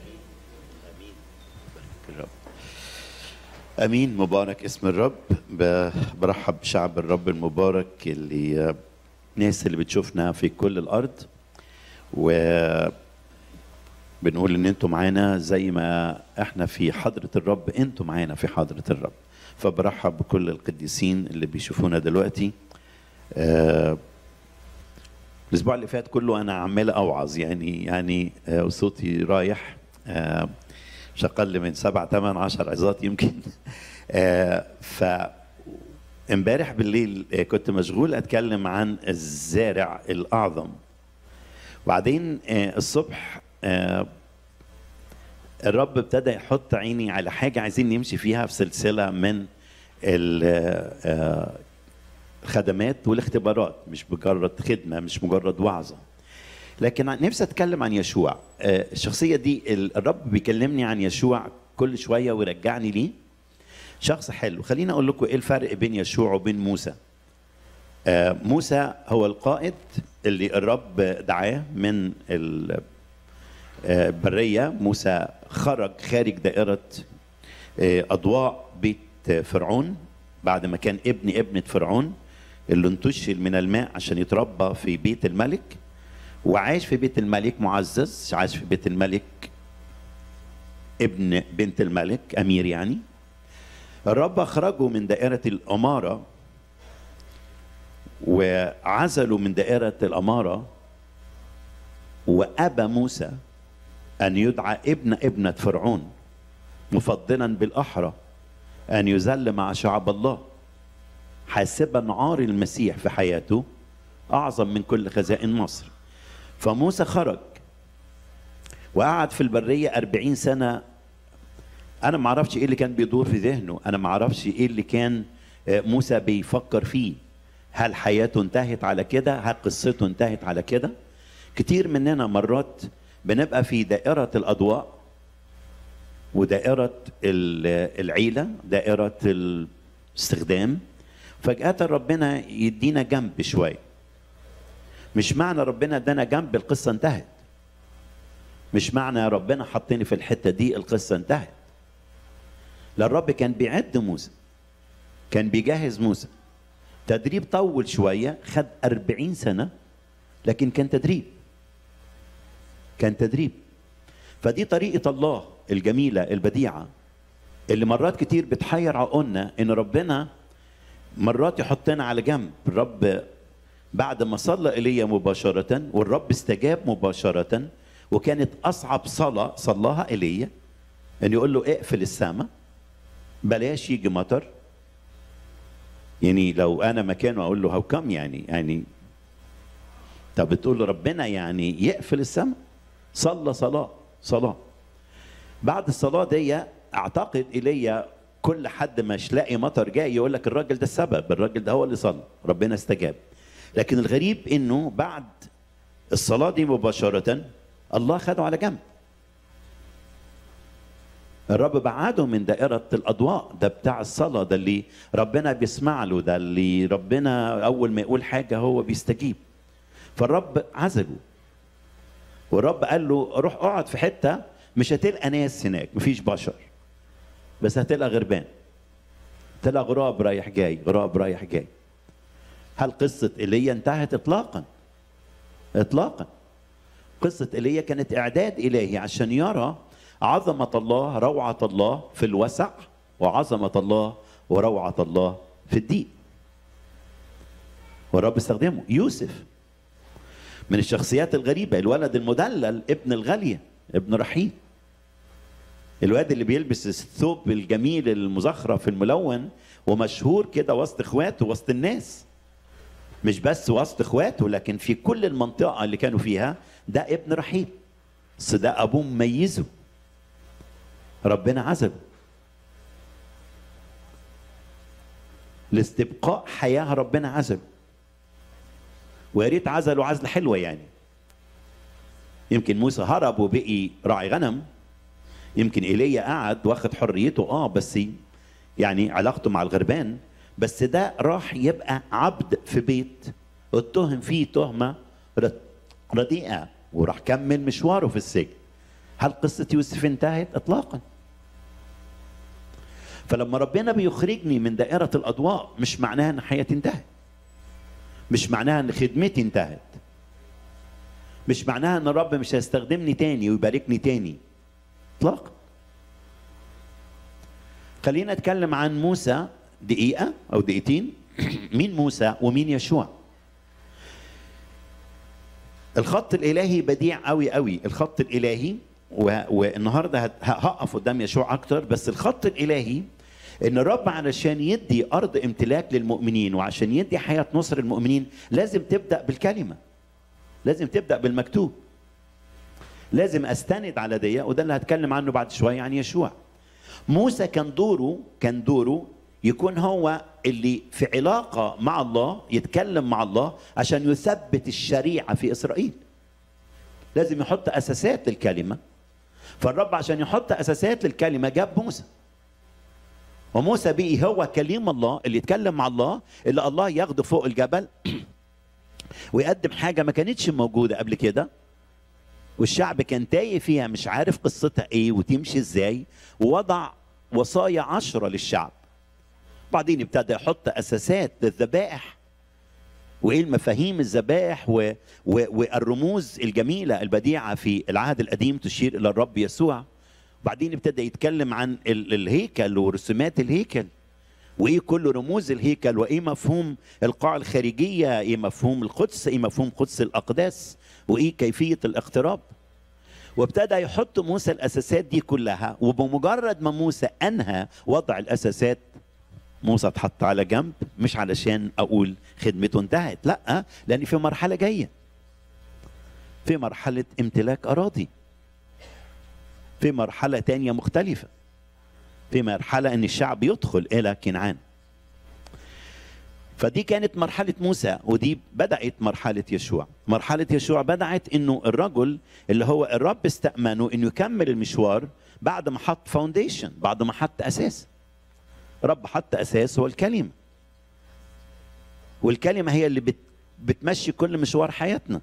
الرب امين مبارك اسم الرب ب- برحب بشعب الرب المبارك اللي الناس اللي بتشوفنا في كل الارض و بنقول ان انتم معانا زي ما احنا في حضره الرب انتم معانا في حضره الرب فبرحب بكل القديسين اللي بيشوفونا دلوقتي آه، الاسبوع اللي فات كله انا عمال اوعظ يعني يعني آه، وصوتي رايح آه، مش اقل من سبع ثمان عشر عظات يمكن آه، ف امبارح بالليل آه، كنت مشغول اتكلم عن الزارع الاعظم وبعدين آه، الصبح آه، الرب ابتدى يحط عيني على حاجه عايزين نمشي فيها في سلسله من ال- آه، الخدمات والاختبارات مش مجرد خدمه مش مجرد وعظه لكن نفسي اتكلم عن يشوع آه، الشخصيه دي ال- الرب بيكلمني عن يشوع كل شويه ويرجعني ليه شخص حلو خليني اقول لكم ايه الفرق بين يشوع وبين موسى آه، موسى هو القائد اللي الرب دعاه من ال- آه، البريه موسى خرج خارج دائره آه، اضواء بيت فرعون بعد ما كان ابن ابنه فرعون اللي انتشل من الماء عشان يتربى في بيت الملك وعاش في بيت الملك معزز عاش في بيت الملك ابن بنت الملك امير يعني الرب اخرجه من دائره الاماره وعزلوا من دائره الاماره وابى موسى ان يدعى ابن ابنه فرعون مفضلا بالاحرى ان يذل مع شعب الله حاسبا عار المسيح في حياته اعظم من كل خزائن مصر فموسى خرج وقعد في البريه أربعين سنه انا ما اعرفش ايه اللي كان بيدور في ذهنه انا ما اعرفش ايه اللي كان آه، موسى بيفكر فيه هل حياته انتهت على كده هل قصته انتهت على كده كتير مننا مرات بنبقى في دائرة الأضواء ودائرة ال- العيلة دائرة الاستخدام فجأة ربنا يدينا جنب شوية مش معنى ربنا ادانا جنب القصة انتهت مش معنى ربنا حطني في الحتة دي القصة انتهت لا الرب كان بيعد موسى كان بيجهز موسى تدريب طول شوية خد أربعين سنة لكن كان تدريب كان تدريب فدي طريقة الله الجميلة البديعة اللي مرات كتير بتحير عقولنا ان ربنا مرات يحطنا على جنب الرب بعد ما صلى ايليا مباشرة والرب استجاب مباشرة وكانت اصعب صلاة صلاها ايليا ان يقول له اقفل السماء بلاش يجي مطر يعني لو انا مكانه اقول له هاو كم يعني يعني طب بتقول له ربنا يعني يقفل السماء صلى صلاه صلاه بعد الصلاه دي اعتقد ايليا كل حد مش لاقي مطر جاي يقول لك الراجل ده السبب الراجل ده هو اللي صلى ربنا استجاب لكن الغريب انه بعد الصلاه دي مباشره الله خده على جنب الرب بعده من دائرة الأضواء ده بتاع الصلاة ده اللي ربنا بيسمع له ده اللي ربنا أول ما يقول حاجة هو بيستجيب فالرب عزله والرب قال له روح اقعد في حتة مش هتلقى ناس هناك مفيش بشر بس هتلقى غربان تلقى غراب رايح جاي غراب رايح جاي هل قصة ايليا انتهت اطلاقا اطلاقا قصة ايليا كانت اعداد الهي عشان يرى عظمة الله روعة الله في الوسع وعظمة الله وروعة الله في الضيق والرب استخدمه يوسف من الشخصيات الغريبة الولد المدلل ابن الغالية ابن رحيل الواد اللي بيلبس الثوب الجميل المزخرف الملون ومشهور كده وسط اخواته وسط الناس مش بس وسط اخواته لكن في كل المنطقة اللي كانوا فيها ده ابن رحيل بس ده ابوه مميزه ربنا عزله لاستبقاء حياة ربنا عزله ويا ريت عزله عزلة حلوة يعني يمكن موسى هرب وبقي راعي غنم يمكن ايليا قعد واخد حريته اه بس يعني علاقته مع الغربان بس ده راح يبقى عبد في بيت اتهم فيه تهمه رد- رديئه وراح كمل مشواره في السجن هل قصه يوسف انتهت اطلاقا فلما ربنا بيخرجني من دائره الاضواء مش معناها ان حياتي انتهت مش معناها ان خدمتي انتهت مش معناها ان الرب مش هيستخدمني تاني ويباركني تاني اطلاقا خلينا نتكلم عن موسى دقيقة أو دقيقتين مين موسى ومين يشوع الخط الإلهي بديع قوي قوي الخط الإلهي و- والنهاردة هت- هقف قدام يشوع أكتر بس الخط الإلهي إن الرب علشان يدي أرض امتلاك للمؤمنين وعشان يدي حياة نصر المؤمنين لازم تبدأ بالكلمة لازم تبدأ بالمكتوب لازم استند على دي وده اللي هتكلم عنه بعد شويه عن يشوع موسى كان دوره كان دوره يكون هو اللي في علاقه مع الله يتكلم مع الله عشان يثبت الشريعه في اسرائيل لازم يحط اساسات للكلمه فالرب عشان يحط اساسات للكلمه جاب موسى وموسى بقي هو كليم الله اللي يتكلم مع الله اللي الله ياخده فوق الجبل ويقدم حاجه ما كانتش موجوده قبل كده والشعب كان تايه فيها مش عارف قصتها ايه وتمشي ازاي ووضع وصايا عشرة للشعب بعدين ابتدى يحط اساسات للذبائح وايه المفاهيم الذبائح و... و... والرموز الجميله البديعه في العهد القديم تشير الى الرب يسوع بعدين ابتدى يتكلم عن ال... الهيكل ورسومات الهيكل وايه كل رموز الهيكل وايه مفهوم القاع الخارجيه ايه مفهوم القدس ايه مفهوم قدس الاقداس وايه كيفيه الاقتراب وابتدى يحط موسى الاساسات دي كلها وبمجرد ما موسى انهى وضع الاساسات موسى اتحط على جنب مش علشان اقول خدمته انتهت لا لان في مرحله جايه في مرحله امتلاك اراضي في مرحله تانية مختلفه في مرحله ان الشعب يدخل الى كنعان فدي كانت مرحلة موسى ودي بدأت مرحلة يشوع مرحلة يشوع بدأت انه الرجل اللي هو الرب استأمنه انه يكمل المشوار بعد ما حط فاونديشن بعد ما حط اساس رب حط اساس هو الكلمة والكلمة هي اللي بت بتمشي كل مشوار حياتنا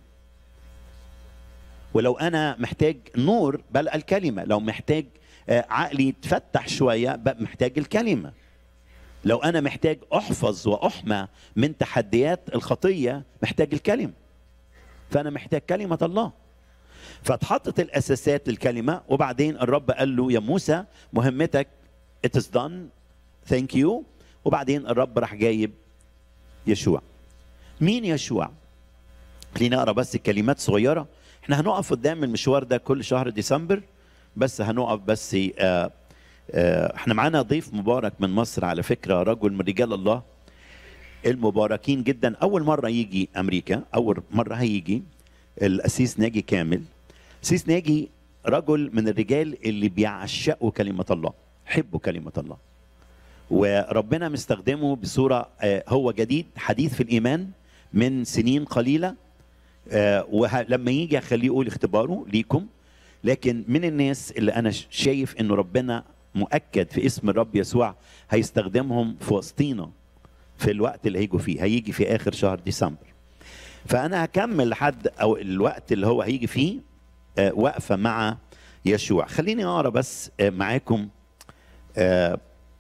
ولو انا محتاج نور بلقى الكلمة لو محتاج آه، عقلي يتفتح شوية بقى محتاج الكلمة لو انا محتاج احفظ واحمى من تحديات الخطيه محتاج الكلمه فانا محتاج كلمه الله فاتحطت الاساسات للكلمه وبعدين الرب قال له يا موسى مهمتك it is done thank you وبعدين الرب راح جايب يشوع مين يشوع خلينا اقرا بس كلمات صغيره احنا هنقف قدام المشوار ده كل شهر ديسمبر بس هنقف بس آه آه، احنا معانا ضيف مبارك من مصر على فكره رجل من رجال الله المباركين جدا اول مره يجي امريكا اول مره هيجي الاسيس ناجي كامل اسيس ناجي رجل من الرجال اللي بيعشقوا كلمه الله حبوا كلمه الله وربنا مستخدمه بصوره آه، هو جديد حديث في الايمان من سنين قليله آه، ولما يجي اخليه يقول اختباره ليكم لكن من الناس اللي انا ش- شايف انه ربنا مؤكد في اسم الرب يسوع هيستخدمهم في وسطينا في الوقت اللي هيجوا فيه هيجي في اخر شهر ديسمبر فانا هكمل لحد او الوقت اللي هو هيجي فيه آه، واقفه مع يشوع خليني اقرا بس آه، معاكم آه،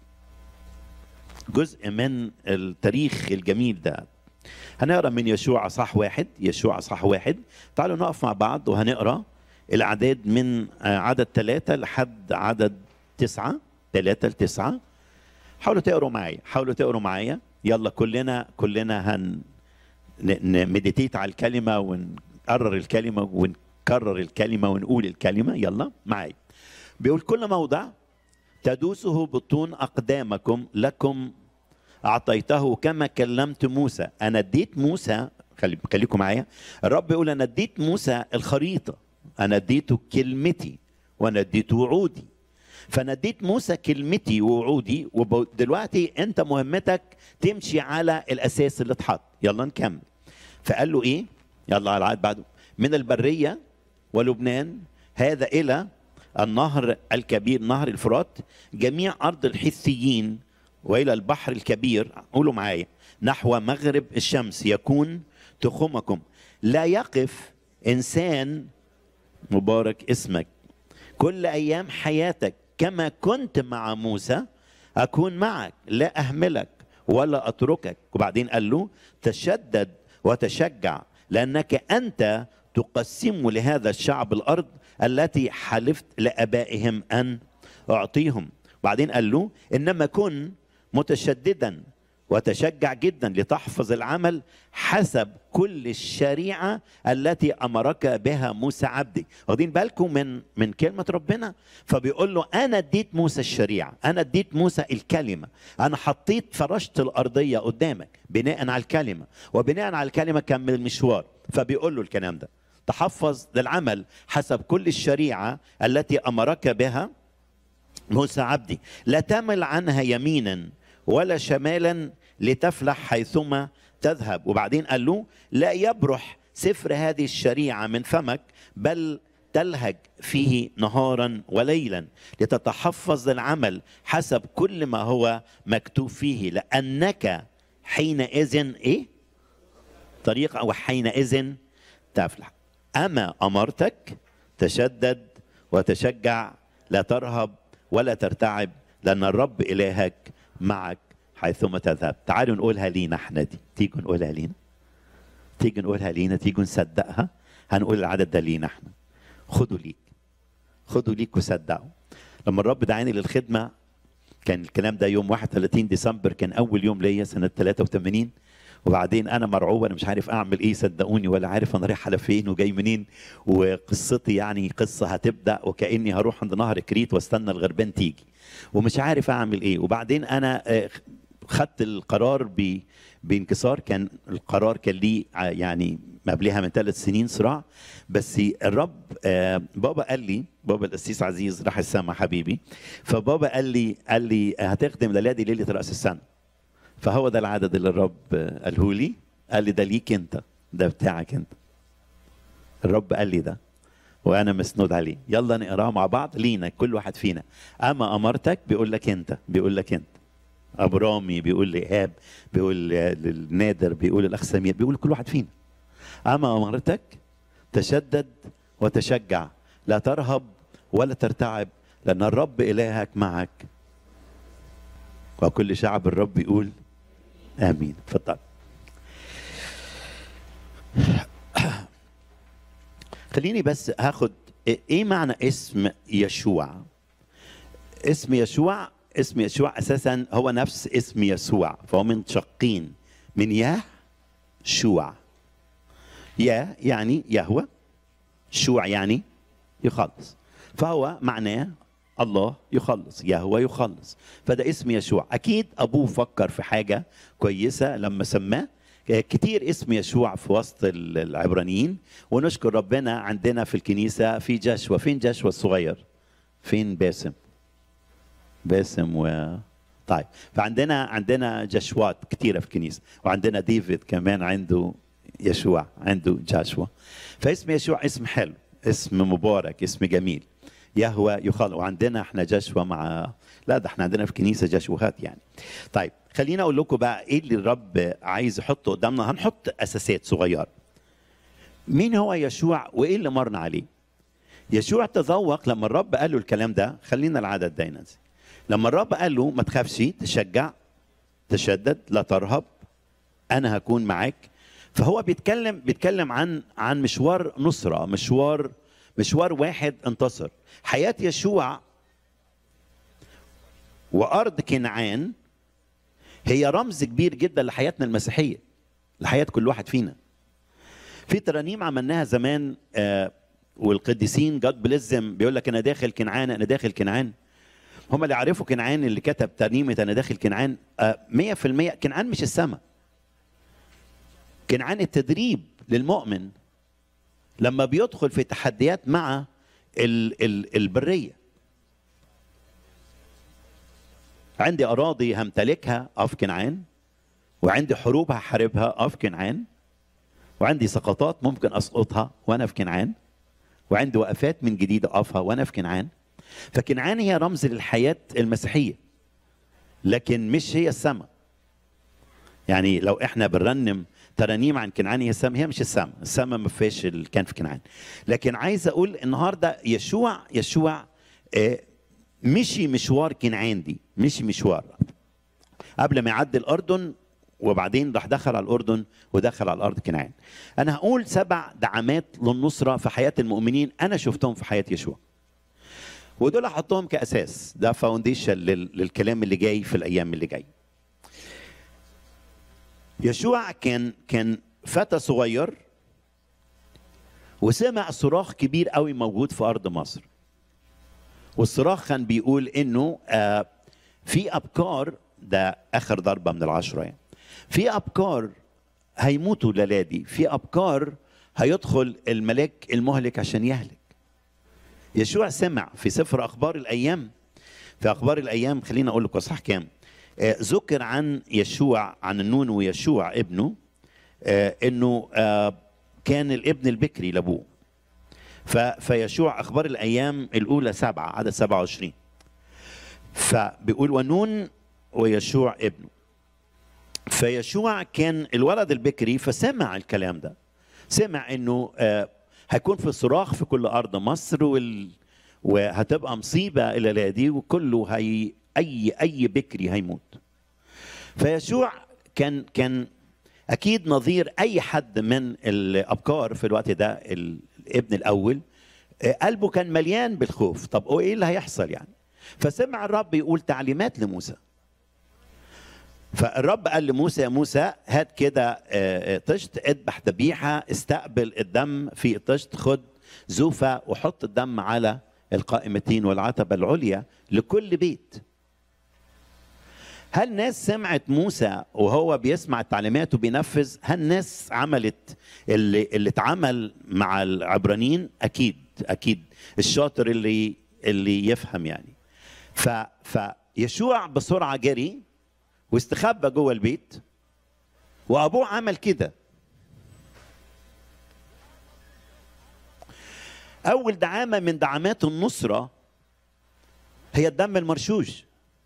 جزء من التاريخ الجميل ده هنقرا من يشوع صح واحد يشوع صح واحد تعالوا نقف مع بعض وهنقرا الاعداد من آه، عدد ثلاثة لحد عدد تسعة ثلاثة لتسعة حاولوا تقروا معايا حاولوا تقروا معايا يلا كلنا كلنا هن مديتيت على الكلمة ونقرر الكلمة ونكرر الكلمة ونقول الكلمة يلا معايا بيقول كل موضع تدوسه بطون أقدامكم لكم أعطيته كما كلمت موسى أنا اديت موسى خلي خليكم معايا الرب يقول أنا اديت موسى الخريطة أنا اديته كلمتي وأنا اديته وعودي فأنا اديت موسى كلمتي ووعودي ودلوقتي أنت مهمتك تمشي على الأساس اللي اتحط يلا نكمل فقال له إيه يلا على العاد بعده من البرية ولبنان هذا إلى النهر الكبير نهر الفرات جميع أرض الحثيين والى البحر الكبير قولوا معايا نحو مغرب الشمس يكون تخمكم لا يقف انسان مبارك اسمك كل ايام حياتك كما كنت مع موسى اكون معك لا اهملك ولا اتركك وبعدين قال له تشدد وتشجع لانك انت تقسم لهذا الشعب الارض التي حلفت لابائهم ان اعطيهم بعدين قال له انما كن متشددا وتشجع جدا لتحفظ العمل حسب كل الشريعه التي امرك بها موسى عبدي واخدين بالكم من من كلمه ربنا فبيقول له انا اديت موسى الشريعه انا اديت موسى الكلمه انا حطيت فرشت الارضيه قدامك بناء على الكلمه وبناء على الكلمه كمل المشوار فبيقول له الكلام ده تحفظ للعمل حسب كل الشريعه التي امرك بها موسى عبدي لا تمل عنها يمينا ولا شمالا لتفلح حيثما تذهب وبعدين قال له لا يبرح سفر هذه الشريعه من فمك بل تلهج فيه نهارا وليلا لتتحفظ العمل حسب كل ما هو مكتوب فيه لانك حينئذ ايه طريقه وحينئذ تفلح اما امرتك تشدد وتشجع لا ترهب ولا ترتعب لان الرب الهك معك حيثما تذهب تعالوا نقولها لينا احنا دي تيجوا نقولها لينا تيجي نقولها لينا تيجوا نصدقها هنقول العدد ده لينا احنا خدوا ليك خدوا ليك وصدقوا لما الرب دعاني للخدمه كان الكلام ده يوم 31 ديسمبر كان اول يوم ليا سنه 83 وبعدين انا مرعوب انا مش عارف اعمل ايه صدقوني ولا عارف انا رايح على فين وجاي منين وقصتي يعني قصه هتبدا وكاني هروح عند نهر كريت واستنى الغربان تيجي ومش عارف اعمل ايه وبعدين انا آه، خدت القرار ب بانكسار كان القرار كان ليه ع- يعني قبلها من ثلاث سنين صراع بس الرب آه، بابا قال لي بابا القسيس عزيز راح السما حبيبي فبابا قال لي قال لي هتخدم ليلة دي ليله راس السنه فهو ده العدد اللي الرب آه، قاله لي قال لي ده ليك انت ده بتاعك انت الرب قال لي ده وانا مسنود عليه يلا نقراه مع بعض لينا كل واحد فينا اما امرتك بيقول لك انت بيقول لك انت ابو رامي بيقول لايهاب بيقول للنادر بيقول الاخ سمير بيقول كل واحد فينا اما امرتك تشدد وتشجع لا ترهب ولا ترتعب لان الرب الهك معك وكل شعب الرب يقول امين اتفضل خليني بس هاخد ايه معنى اسم يشوع اسم يشوع اسم يشوع اساسا هو نفس اسم يسوع فهو منشقين من ياه شوع يا يعني يهوى شوع يعني يخلص فهو معناه الله يخلص يهوى يخلص فده اسم يشوع اكيد ابوه فكر في حاجه كويسه لما سماه كتير اسم يشوع في وسط العبرانيين ونشكر ربنا عندنا في الكنيسه في جشوى فين جشوى الصغير فين باسم باسم و طيب فعندنا عندنا جشوات كثيره في الكنيسه وعندنا ديفيد كمان عنده يشوع عنده جاشوا فاسم يشوع اسم حلو اسم مبارك اسم جميل يهوى يخلق وعندنا احنا جشوى مع لا ده احنا عندنا في الكنيسه جشوهات يعني طيب خلينا اقول لكم بقى ايه اللي الرب عايز يحطه قدامنا هنحط اساسات صغيره مين هو يشوع وايه اللي مرنا عليه يشوع تذوق لما الرب قال له الكلام ده خلينا العدد ده ينزل لما الرب قال له ما تخافش تشجع تشدد لا ترهب انا هكون معاك فهو بيتكلم بيتكلم عن عن مشوار نصره مشوار مشوار واحد انتصر حياه يشوع وارض كنعان هي رمز كبير جدا لحياتنا المسيحيه لحياه كل واحد فينا في ترانيم عملناها زمان آه والقديسين جاد بلزم بيقول لك انا داخل كنعان انا داخل كنعان هم اللي عرفوا كنعان اللي كتب ترنيمه انا داخل كنعان آه 100% كنعان مش السماء كنعان التدريب للمؤمن لما بيدخل في تحديات مع ال ال البريه عندي اراضي همتلكها اه في كنعان وعندي حروب هحاربها اه في كنعان وعندي سقطات ممكن اسقطها وانا في كنعان وعندي وقفات من جديد اقفها وانا في كنعان فكنعان هي رمز للحياه المسيحيه لكن مش هي السماء يعني لو احنا بنرنم ترانيم عن كنعان هي السماء هي مش السماء السماء ما فيهاش اللي كان في كنعان لكن عايز اقول النهارده يشوع يشوع آه مشي مشوار كنعان دي مشي مشوار قبل ما يعدي الاردن وبعدين راح دخل على الاردن ودخل على الارض كنعان انا هقول سبع دعامات للنصره في حياه المؤمنين انا شفتهم في حياه يشوع ودول احطهم كاساس ده فاونديشن للكلام اللي جاي في الايام اللي جاي يشوع كان كان فتى صغير وسمع صراخ كبير قوي موجود في ارض مصر والصراخ كان بيقول انه آه في ابكار ده اخر ضربه من العشره يعني في ابكار هيموتوا للادي في ابكار هيدخل الملاك المهلك عشان يهلك يشوع سمع في سفر اخبار الايام في اخبار الايام خلينا اقول لكم صح كام آه ذكر عن يشوع عن النون ويشوع ابنه آه انه آه كان الابن البكري لابوه ف- فيشوع اخبار الايام الاولى سبعه عدد 27 فبيقول ونون ويشوع ابنه فيشوع كان الولد البكري فسمع الكلام ده سمع انه آه، هيكون في صراخ في كل ارض مصر وال... وهتبقى مصيبه الليله دي وكله هي اي اي بكري هيموت فيشوع كان كان اكيد نظير اي حد من الابكار في الوقت ده ال- الابن الاول آه، قلبه كان مليان بالخوف طب هو ايه اللي هيحصل يعني فسمع الرب يقول تعليمات لموسى فالرب قال لموسى يا موسى هات كده آه، آه، طشت اذبح ذبيحه استقبل الدم في الطشت خد زوفه وحط الدم على القائمتين والعتبه العليا لكل بيت هل ناس سمعت موسى وهو بيسمع التعليمات وبينفذ هل ناس عملت اللي اللي اتعمل مع العبرانيين اكيد اكيد الشاطر اللي اللي يفهم يعني ف فيشوع بسرعه جري واستخبى جوه البيت وابوه عمل كده اول دعامه من دعامات النصره هي الدم المرشوش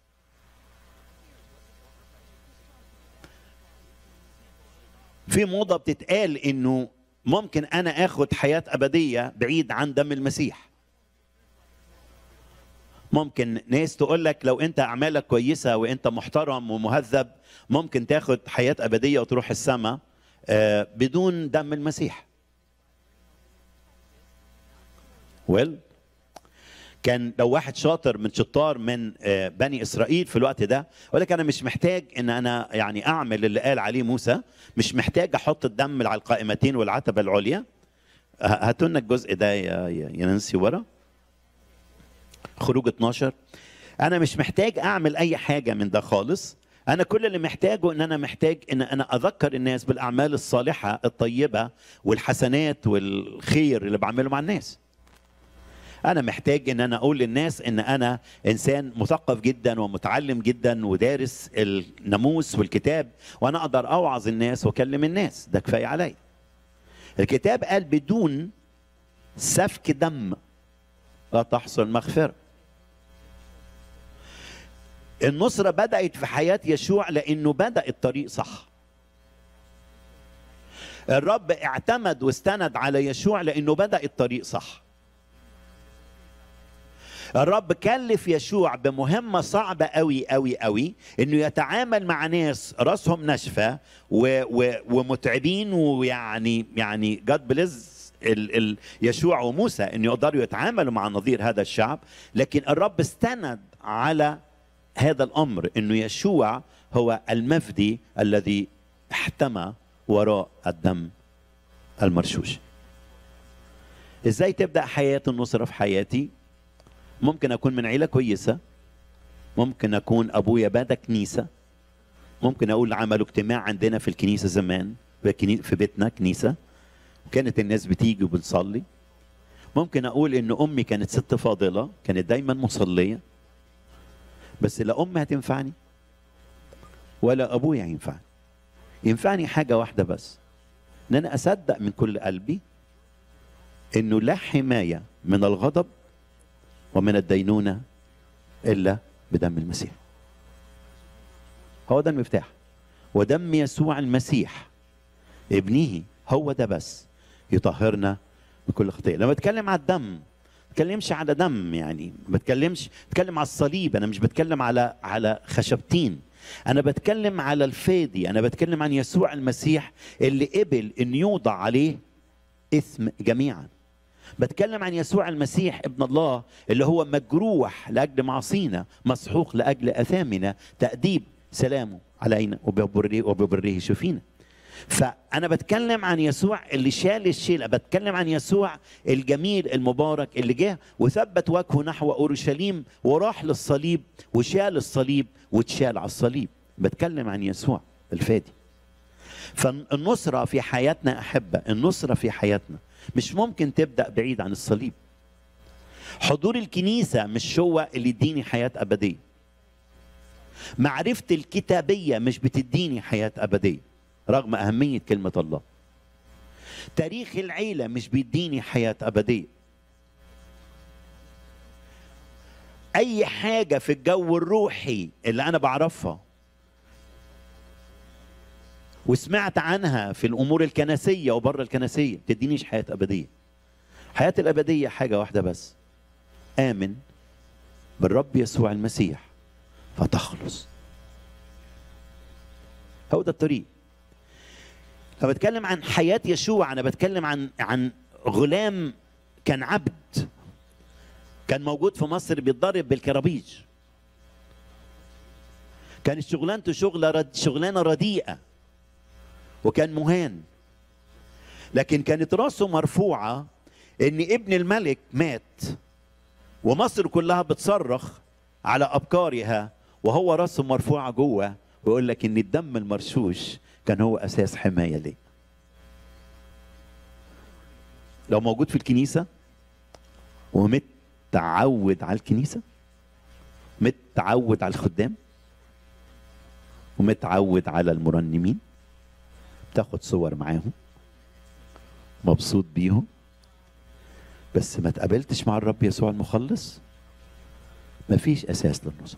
في موضه بتتقال انه ممكن انا اخد حياه ابديه بعيد عن دم المسيح ممكن ناس تقول لك لو انت اعمالك كويسه وانت محترم ومهذب ممكن تاخد حياه ابديه وتروح السماء آه، بدون دم المسيح ويل كان لو واحد شاطر من شطار من آه، بني اسرائيل في الوقت ده يقول لك انا مش محتاج ان انا يعني اعمل اللي قال عليه موسى مش محتاج احط الدم على القائمتين والعتبه العليا ه- هاتوا لنا الجزء ده يا يا يا نانسي ورا خروج 12 انا مش محتاج اعمل اي حاجه من ده خالص انا كل اللي محتاجه ان انا محتاج ان انا اذكر الناس بالاعمال الصالحه الطيبه والحسنات والخير اللي بعمله مع الناس انا محتاج ان انا اقول للناس ان انا انسان مثقف جدا ومتعلم جدا ودارس الناموس والكتاب وانا اقدر اوعظ الناس واكلم الناس ده كفايه عليا الكتاب قال بدون سفك دم لا تحصل مغفرة النصرة بدأت في حياة يشوع لأنه بدأ الطريق صح الرب اعتمد واستند على يشوع لأنه بدأ الطريق صح الرب كلف يشوع بمهمة صعبة قوي قوي قوي انه يتعامل مع ناس راسهم ناشفة و و ومتعبين ويعني يعني جاد بليز ال ال يشوع وموسى ان يقدروا يتعاملوا مع نظير هذا الشعب لكن الرب استند على هذا الامر انه يشوع هو المفدي الذي احتمى وراء الدم المرشوش ازاي تبدا حياه النصره في حياتي ممكن اكون من عيله كويسه ممكن اكون ابويا بدا كنيسه ممكن اقول عملوا اجتماع عندنا في الكنيسه زمان في كني- في بيتنا كنيسه وكانت الناس بتيجي وبتصلي ممكن اقول ان امي كانت ست فاضله كانت دايما مصليه بس لا امي هتنفعني ولا ابويا هينفعني ينفعني حاجه واحده بس ان انا اصدق من كل قلبي انه لا حمايه من الغضب ومن الدينونه الا بدم المسيح هو ده المفتاح ودم يسوع المسيح ابنه هو ده بس يطهرنا من كل خطيه لما بتكلم على الدم ما بتكلمش على دم يعني ما بتكلمش بتكلم على الصليب انا مش بتكلم على على خشبتين انا بتكلم على الفادي انا بتكلم عن يسوع المسيح اللي قبل ان يوضع عليه اثم جميعا بتكلم عن يسوع المسيح ابن الله اللي هو مجروح لاجل معصينا مسحوق لاجل اثامنا تاديب سلامه علينا وببره وببره شفينا فانا بتكلم عن يسوع اللي شال الشيله بتكلم عن يسوع الجميل المبارك اللي جه وثبت وجهه نحو اورشليم وراح للصليب وشال الصليب واتشال على الصليب بتكلم عن يسوع الفادي فالنصرة في حياتنا أحبة النصرة في حياتنا مش ممكن تبدأ بعيد عن الصليب حضور الكنيسة مش هو اللي يديني حياة أبدية معرفة الكتابية مش بتديني حياة أبدية رغم أهمية كلمة الله تاريخ العيله مش بيديني حياه ابديه اي حاجه في الجو الروحي اللي انا بعرفها وسمعت عنها في الامور الكنسيه وبره الكنسيه تدينيش حياه ابديه حياه الابديه حاجه واحده بس امن بالرب يسوع المسيح فتخلص هو ده الطريق لما بتكلم عن حياة يشوع أنا بتكلم عن عن غلام كان عبد كان موجود في مصر بيتضرب بالكرابيج كانت شغلانته شغلة رد شغلانة رديئة وكان مهان لكن كانت راسه مرفوعة إن ابن الملك مات ومصر كلها بتصرخ على أبكارها وهو راسه مرفوعة جوه ويقول لك إن الدم المرشوش كان هو أساس حماية ليه لو موجود في الكنيسة ومتعود على الكنيسة متعود على الخدام ومتعود على المرنمين تاخد صور معاهم مبسوط بيهم بس ما تقابلتش مع الرب يسوع المخلص مفيش اساس للنصر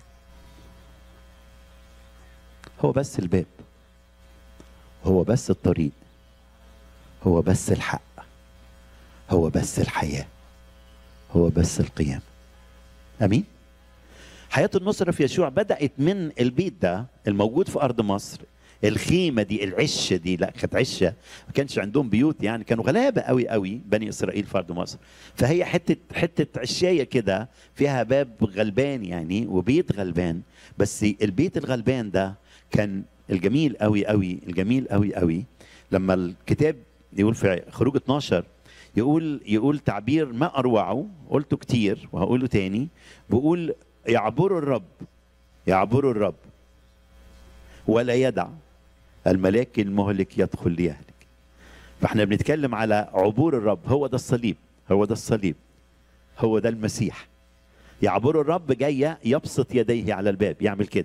هو بس الباب هو بس الطريق هو بس الحق هو بس الحياه هو بس القيام امين حياه النصره في يشوع بدات من البيت ده الموجود في ارض مصر الخيمه دي العشه دي لا كانت عشه ما كانش عندهم بيوت يعني كانوا غلابه قوي قوي بني اسرائيل في ارض مصر فهي حته حته عشايه كده فيها باب غلبان يعني وبيت غلبان بس البيت الغلبان ده كان الجميل قوي قوي الجميل قوي قوي لما الكتاب يقول في خروج 12 يقول يقول تعبير ما اروعه قلته كتير وهقوله تاني بيقول يعبر الرب يعبر الرب ولا يدع الملاك المهلك يدخل ليهلك فاحنا بنتكلم على عبور الرب هو ده الصليب هو ده الصليب هو ده المسيح يعبر الرب جاية يبسط يديه على الباب يعمل كده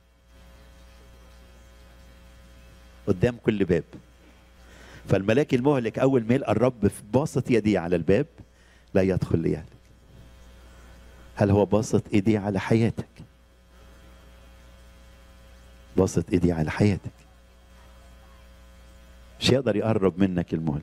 قدام كل باب فالملاك المهلك اول ما يلقى الرب باسط يديه على الباب لا يدخل ليهلك هل هو باسط ايديه على حياتك باسط ايديه على حياتك مش يقدر يقرب منك المهلك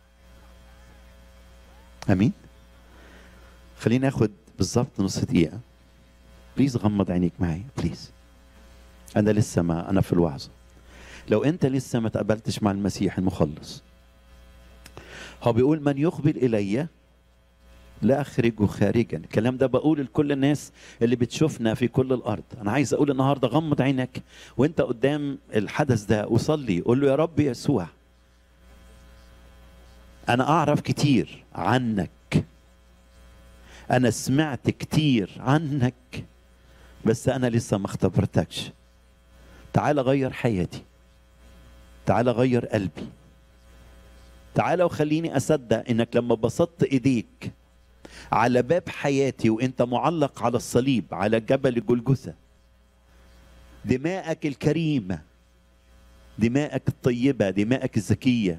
امين خلينا ناخد بالظبط نص دقيقه بليز غمض عينيك معايا بليز انا لسه ما انا في الوعظه لو انت لسه ما تقبلتش مع المسيح المخلص هو بيقول من يقبل الي لا اخرجه خارجا الكلام ده بقول لكل الناس اللي بتشوفنا في كل الارض انا عايز اقول النهارده غمض عينك وانت قدام الحدث ده وصلي قول له يا رب يسوع انا اعرف كتير عنك انا سمعت كتير عنك بس انا لسه ما اختبرتكش تعال غير حياتي تعال غير قلبي تعال وخليني اصدق انك لما بسطت ايديك على باب حياتي وانت معلق على الصليب على جبل الجلجثة دماءك الكريمة دماءك الطيبة دماءك الزكية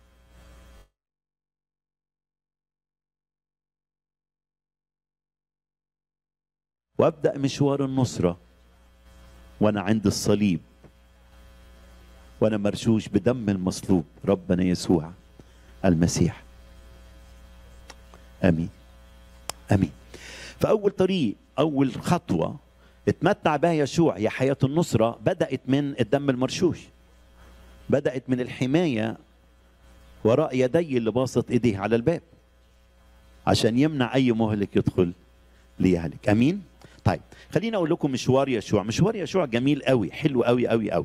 وابدأ مشوار النصرة وانا عند الصليب وانا مرشوش بدم المصلوب ربنا يسوع المسيح امين امين فاول طريق اول خطوه اتمتع بها يشوع هي حياه النصره بدات من الدم المرشوش بدات من الحمايه وراء يدي اللي باسط ايديه على الباب عشان يمنع اي مهلك يدخل ليهلك امين طيب خليني اقول لكم مشوار يشوع مشوار يشوع جميل قوي حلو قوي قوي قوي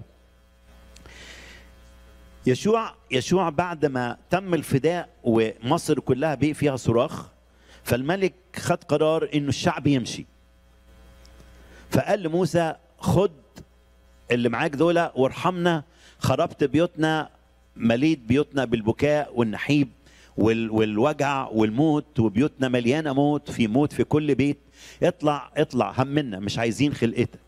يشوع يشوع بعد ما تم الفداء ومصر كلها بقي فيها صراخ فالملك خد قرار انه الشعب يمشي فقال لموسى خد اللي معاك دول وارحمنا خربت بيوتنا مليت بيوتنا بالبكاء والنحيب وال والوجع والموت وبيوتنا مليانه موت في موت في كل بيت اطلع اطلع همنا مش عايزين خلقتك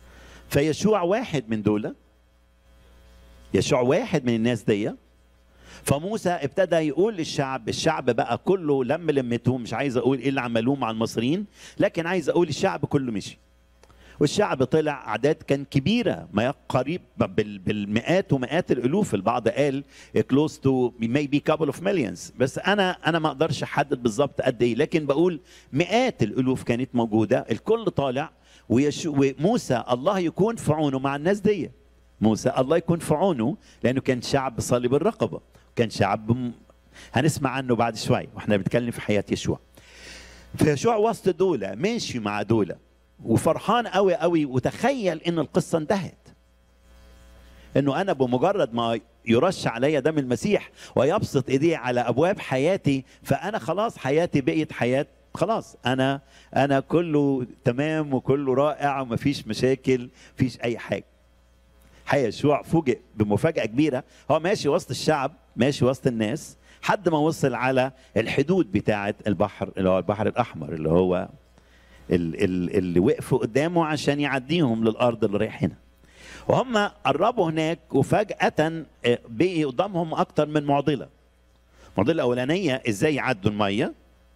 فيشوع واحد من دول يشوع واحد من الناس دي فموسى ابتدى يقول للشعب الشعب بقى كله لم لمته مش عايز اقول ايه اللي عملوه مع المصريين لكن عايز اقول الشعب كله مشي والشعب طلع اعداد كان كبيره ما قريب بال- بالمئات ومئات الالوف البعض قال close to maybe couple of millions بس انا انا ما اقدرش احدد بالظبط قد ايه لكن بقول مئات الالوف كانت موجوده الكل طالع ويشو وموسى الله يكون في عونه مع الناس دي موسى الله يكون في عونه لانه كان شعب صليب الرقبه كان شعب م- هنسمع عنه بعد شوي واحنا بنتكلم في حياه يشوع فيشوع وسط دولة ماشي مع دولة وفرحان قوي قوي وتخيل ان القصة انتهت انه انا بمجرد ما يرش علي دم المسيح ويبسط ايديه على ابواب حياتي فانا خلاص حياتي بقيت حياة خلاص انا انا كله تمام وكله رائع ومفيش مشاكل مفيش اي حاجة حقيقة يشوع فوجئ بمفاجأة كبيرة هو ماشي وسط الشعب ماشي وسط الناس حد ما وصل على الحدود بتاعة البحر اللي هو البحر الأحمر اللي هو ال- ال- اللي وقفوا قدامه عشان يعديهم للأرض اللي رايحينها وهم قربوا هناك وفجأة آه، بقي قدامهم أكتر من معضلة المعضلة الأولانية إزاي يعدوا المية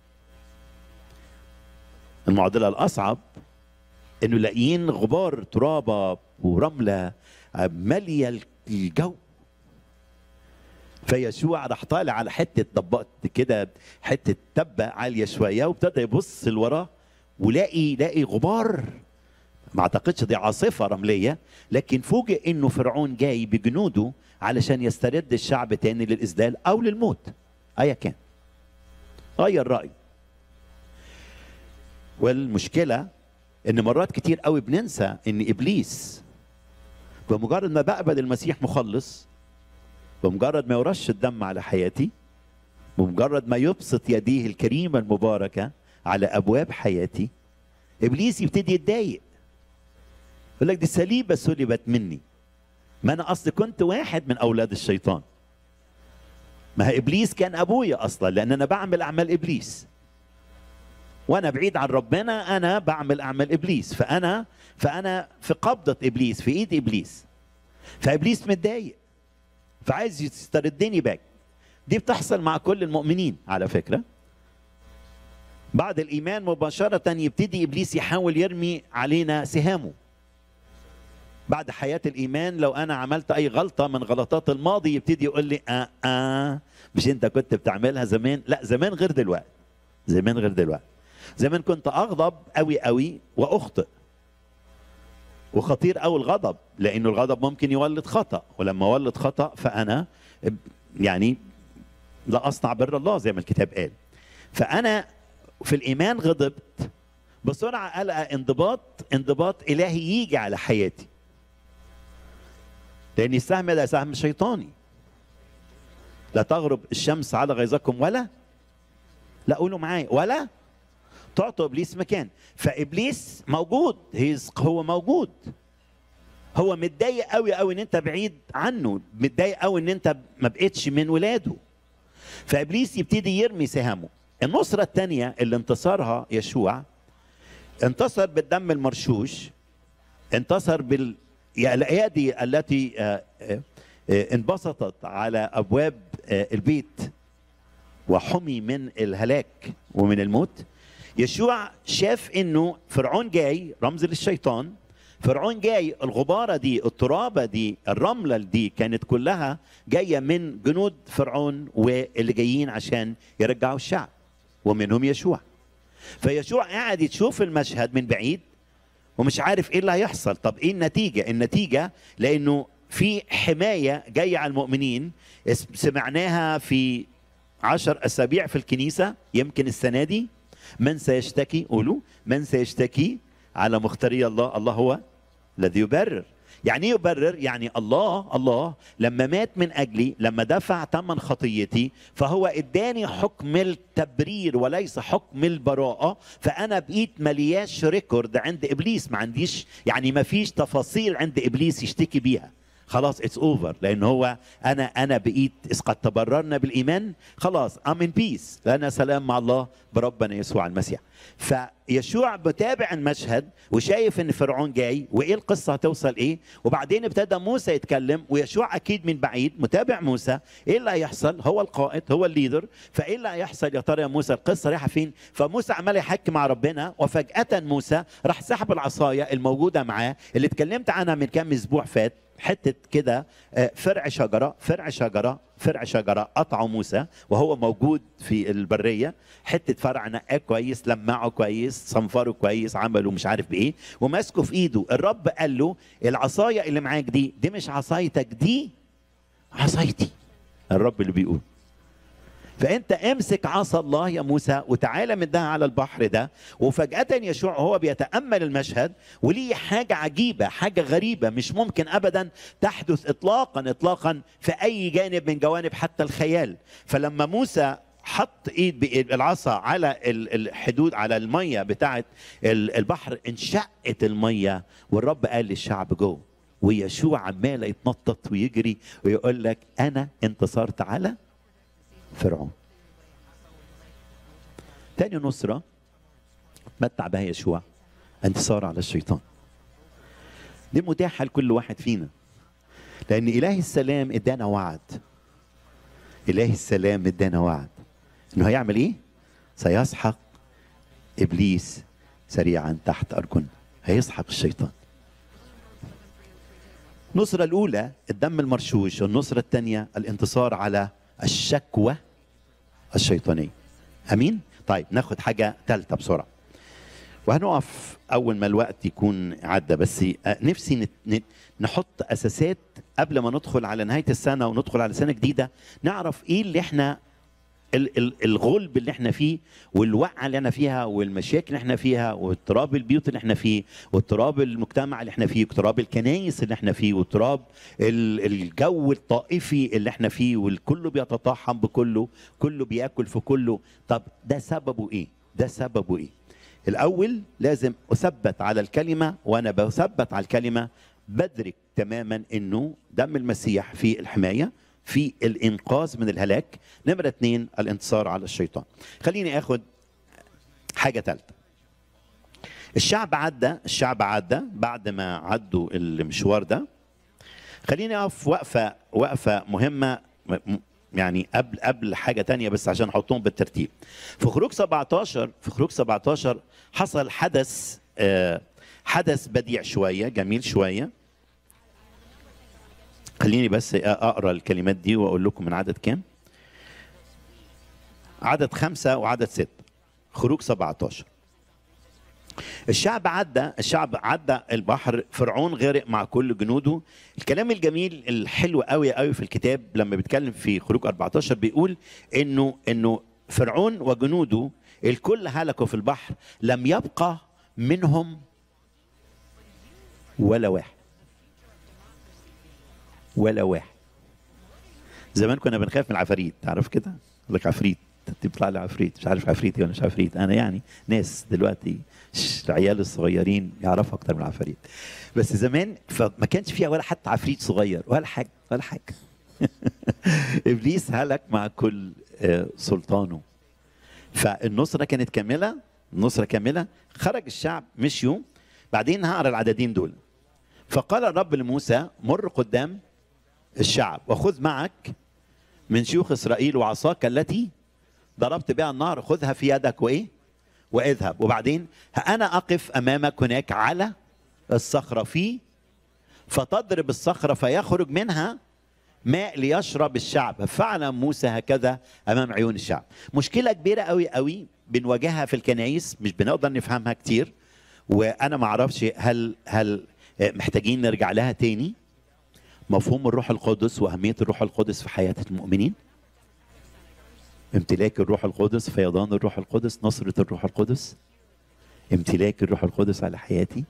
المعضلة الأصعب إنه لاقيين غبار ترابة ورملة آه، مالية الجو فيشوع راح طالع على حته طبقت كده حته تبه عاليه شويه وابتدى يبص لوراه ولاقي لاقي غبار ما اعتقدش دي عاصفه رمليه لكن فوجئ انه فرعون جاي بجنوده علشان يسترد الشعب تاني للاذلال او للموت ايا كان غير رايه والمشكله ان مرات كتير قوي بننسى ان ابليس بمجرد ما بقبل المسيح مخلص بمجرد ما يرش الدم على حياتي بمجرد ما يبسط يديه الكريمة المباركة على أبواب حياتي إبليس يبتدي يتضايق يقول لك دي سليبة سلبت مني ما أنا أصل كنت واحد من أولاد الشيطان ما هي إبليس كان أبويا أصلا لأن أنا بعمل أعمال إبليس وأنا بعيد عن ربنا أنا بعمل أعمال إبليس فأنا فأنا في قبضة إبليس في إيد إبليس فإبليس متضايق فعايز يستردني باك دي بتحصل مع كل المؤمنين على فكرة بعد الإيمان مباشرة يبتدي إبليس يحاول يرمي علينا سهامه بعد حياة الإيمان لو أنا عملت أي غلطة من غلطات الماضي يبتدي يقول لي آه آه مش أنت كنت بتعملها زمان لا زمان غير دلوقتي زمان غير دلوقتي زمان كنت أغضب أوي أوي وأخطئ وخطير قوي الغضب لانه الغضب ممكن يولد خطا ولما ولد خطا فانا يعني لا اصنع بر الله زي ما الكتاب قال فانا في الايمان غضبت بسرعه القى انضباط انضباط الهي يجي على حياتي لان السهم ده سهم شيطاني لا تغرب الشمس على غيظكم ولا لا قولوا معايا ولا تعطوا ابليس مكان فابليس موجود هيز- هو موجود هو متضايق قوي قوي ان انت بعيد عنه متضايق قوي ان انت ما بقتش من ولاده فابليس يبتدي يرمي سهامه النصره الثانيه اللي انتصرها يشوع انتصر بالدم المرشوش انتصر بال يا الايادي التي آه، آه، آه، انبسطت على ابواب آه، البيت وحمي من الهلاك ومن الموت يشوع شاف انه فرعون جاي رمز للشيطان فرعون جاي الغباره دي الترابه دي الرمله دي كانت كلها جايه من جنود فرعون واللي جايين عشان يرجعوا الشعب ومنهم يشوع فيشوع قاعد يشوف المشهد من بعيد ومش عارف ايه اللي هيحصل طب ايه النتيجه النتيجه لانه في حمايه جايه على المؤمنين اس- سمعناها في عشر اسابيع في الكنيسه يمكن السنه دي من سيشتكي قولوا من سيشتكي على مختاري الله الله هو الذي يبرر يعني ايه يبرر يعني الله الله لما مات من اجلي لما دفع ثمن خطيتي فهو اداني حكم التبرير وليس حكم البراءه فانا بقيت ملياش ريكورد عند ابليس ما عنديش يعني ما فيش تفاصيل عند ابليس يشتكي بيها خلاص اتس اوفر لان هو انا انا بقيت اذ قد تبررنا بالايمان خلاص ام ان بيس لنا سلام مع الله بربنا يسوع المسيح فيشوع متابع المشهد وشايف ان فرعون جاي وايه القصه هتوصل ايه وبعدين ابتدى موسى يتكلم ويشوع اكيد من بعيد متابع موسى ايه اللي هيحصل هو القائد هو الليدر فايه اللي هيحصل يا ترى يا موسى القصه رايحه فين فموسى عمال يحكي مع ربنا وفجاه موسى راح سحب العصايه الموجوده معاه اللي اتكلمت عنها من كام اسبوع فات حته كده آه، فرع شجره فرع شجره فرع شجره قطعه موسى وهو موجود في البريه حته فرع نقاه كويس لمعه كويس صنفره كويس عمله مش عارف بايه وماسكه في ايده الرب قال له العصايه اللي معاك دي دي مش عصايتك دي عصايتي الرب اللي بيقول فانت امسك عصا الله يا موسى وتعالى مدها على البحر ده وفجاه يشوع هو بيتامل المشهد وليه حاجه عجيبه حاجه غريبه مش ممكن ابدا تحدث اطلاقا اطلاقا في اي جانب من جوانب حتى الخيال فلما موسى حط ايد بإيد العصا على ال- الحدود على الميه بتاعه ال- البحر انشقت الميه والرب قال للشعب جوه ويشوع عمال يتنطط ويجري ويقول لك انا انتصرت على فرعون تاني نصرة متع بها يشوع انتصار على الشيطان دي متاحة لكل واحد فينا لأن إله السلام ادانا وعد إله السلام ادانا وعد إنه هيعمل إيه؟ سيسحق إبليس سريعا تحت أرجلنا هيسحق الشيطان النصرة الأولى الدم المرشوش والنصرة الثانية الانتصار على الشكوى الشيطانية أمين؟ طيب ناخد حاجة ثالثة بسرعة وهنقف أول ما الوقت يكون عدى بس آه، نفسي نت- نت- نحط أساسات قبل ما ندخل على نهاية السنة وندخل على سنة جديدة نعرف إيه اللي إحنا ال- ال- الغلب اللي احنا فيه والوقعه اللي احنا فيها والمشاكل اللي احنا فيها واضطراب البيوت اللي احنا فيه واضطراب المجتمع اللي احنا فيه واضطراب الكنايس اللي احنا فيه واضطراب ال- الجو الطائفي اللي احنا فيه والكل بيتطحن بكله كله بياكل في كله طب ده سببه ايه ده سببه ايه الاول لازم اثبت على الكلمه وانا بثبت على الكلمه بدرك تماما انه دم المسيح في الحمايه في الانقاذ من الهلاك نمرة اتنين الانتصار على الشيطان خليني اخد حاجة ثالثة الشعب عدى الشعب عدى بعد ما عدوا المشوار ده خليني اقف وقفة وقفة مهمة م- م- يعني قبل قبل حاجة تانية بس عشان احطهم بالترتيب في خروج 17 في خروج 17 حصل حدث آه، حدث بديع شوية جميل شوية خليني بس اقرا الكلمات دي واقول لكم من عدد كام عدد خمسة وعدد ستة خروج 17 الشعب عدى الشعب عدى البحر فرعون غرق مع كل جنوده الكلام الجميل الحلو قوي قوي في الكتاب لما بيتكلم في خروج 14 بيقول انه انه فرعون وجنوده الكل هلكوا في البحر لم يبقى منهم ولا واحد ولا واحد زمان كنا بنخاف من العفاريت تعرف كده يقول لك عفريت تطلع لي عفريت مش عارف عفريت إيه ولا مش عفريت انا يعني ناس دلوقتي ش- العيال الصغيرين يعرفوا اكتر من العفاريت بس زمان فما كانش فيها ولا حتى عفريت صغير ولا حاجه ولا حاجه ابليس هلك مع كل آه، سلطانه فالنصره كانت كامله النصره كامله خرج الشعب مشيوا بعدين هقرا العددين دول فقال الرب لموسى مر قدام الشعب وخذ معك من شيوخ اسرائيل وعصاك التي ضربت بها النار خذها في يدك وايه واذهب وبعدين ها انا اقف امامك هناك على الصخره في فتضرب الصخره فيخرج منها ماء ليشرب الشعب فعل موسى هكذا امام عيون الشعب مشكله كبيره قوي قوي بنواجهها في الكنائس مش بنقدر نفهمها كتير وانا ما اعرفش هل هل محتاجين نرجع لها تاني مفهوم الروح القدس واهميه الروح القدس في حياه المؤمنين امتلاك الروح القدس فيضان الروح القدس نصره الروح القدس امتلاك الروح القدس على حياتي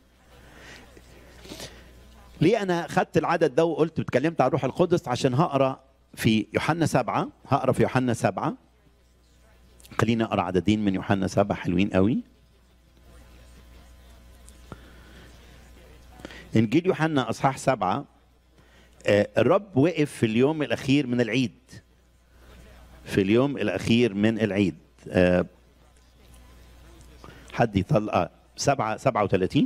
ليه انا خدت العدد ده وقلت اتكلمت عن الروح القدس عشان هقرا في يوحنا سبعة هقرا في يوحنا سبعة خليني اقرا عددين من يوحنا سبعة حلوين قوي انجيل يوحنا اصحاح سبعة آه، الرب وقف في اليوم الاخير من العيد في اليوم الاخير من العيد آه، حد يطلع سبعة سبعة وثلاثين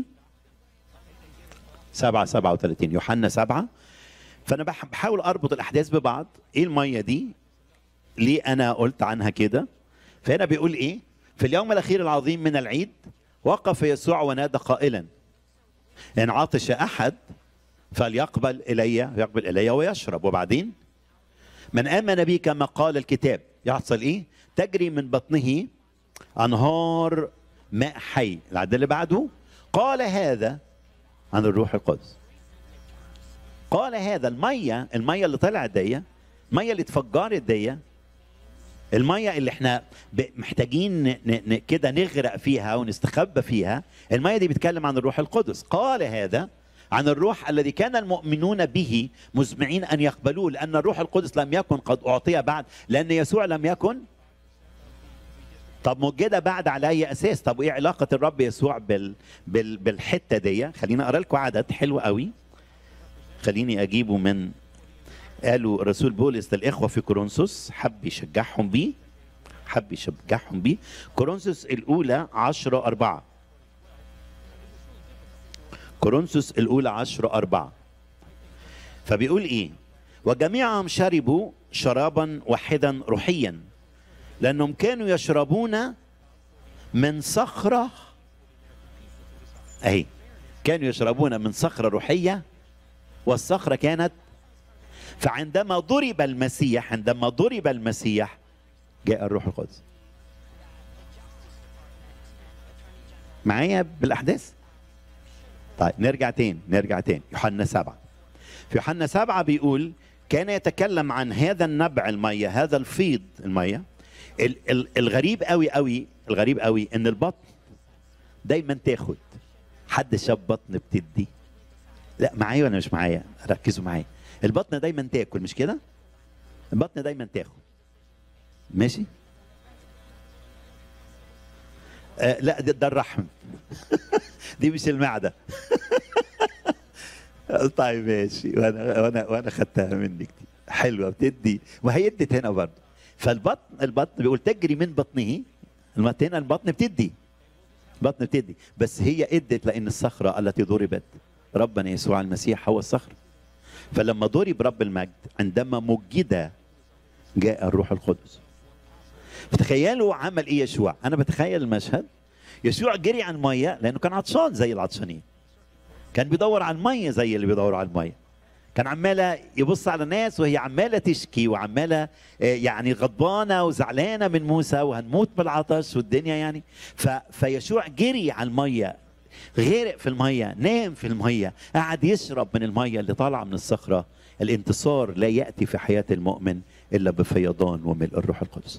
سبعة سبعة وثلاثين يوحنا سبعة فأنا بح- بحاول أربط الأحداث ببعض إيه المية دي ليه أنا قلت عنها كده فهنا بيقول إيه في اليوم الأخير العظيم من العيد وقف يسوع ونادى قائلا إن عطش أحد فليقبل إلي يقبل إلي ويشرب وبعدين من آمن بي كما قال الكتاب يحصل إيه تجري من بطنه أنهار ماء حي العدد اللي بعده قال هذا عن الروح القدس قال هذا المية المية اللي طلعت دي المية اللي اتفجرت دي المية اللي احنا ب- محتاجين ن- ن- كده نغرق فيها ونستخبى فيها المية دي بيتكلم عن الروح القدس قال هذا عن الروح الذي كان المؤمنون به مزمعين ان يقبلوه لان الروح القدس لم يكن قد اعطي بعد لان يسوع لم يكن طب مجدة بعد على اي اساس طب وايه علاقه الرب يسوع بال... بال... بالحته دي خليني اقرا لكم عدد حلو قوي خليني اجيبه من قالوا رسول بولس للاخوه في كورنثوس حب يشجعهم بيه حب يشجعهم بيه كورنثوس الاولى 10 4 كورنثوس الاولى 10 4 فبيقول ايه وجميعهم شربوا شرابا واحدا روحيا لانهم كانوا يشربون من صخره اهي كانوا يشربون من صخره روحيه والصخره كانت فعندما ضرب المسيح عندما ضرب المسيح جاء الروح القدس معايا بالاحداث طيب نرجع تاني نرجع تاني يوحنا سبعة في يوحنا سبعة بيقول كان يتكلم عن هذا النبع المية هذا الفيض المية ال- ال- الغريب قوي قوي الغريب قوي ان البطن دايما تاخد حد شاف بطن بتدي لا معايا ولا مش معايا ركزوا معايا البطن دايما تاكل مش كده البطن دايما تاخد ماشي آه لا ده, ده الرحم دي مش المعده طيب ماشي وانا وانا وانا خدتها منك دي حلوه بتدي وهي ادت هنا برضه فالبطن البطن بيقول تجري من بطنه المت- هنا البطن بتدي البطن بتدي بس هي ادت لان الصخره التي ضربت ربنا يسوع المسيح هو الصخر فلما ضرب رب المجد عندما مجد جاء الروح القدس فتخيلوا عمل ايه يشوع انا بتخيل المشهد يشوع جري عن الميه لانه كان عطشان زي العطشانين كان بيدور على الميه زي اللي بيدوروا على الميه كان عماله يبص على الناس وهي عماله تشكي وعماله آه، يعني غضبانه وزعلانه من موسى وهنموت بالعطش والدنيا يعني ف فيشوع جري على الميه غرق في الميه نام في الميه قعد يشرب من الميه اللي طالعه من الصخره الانتصار لا ياتي في حياه المؤمن الا بفيضان وملء الروح القدس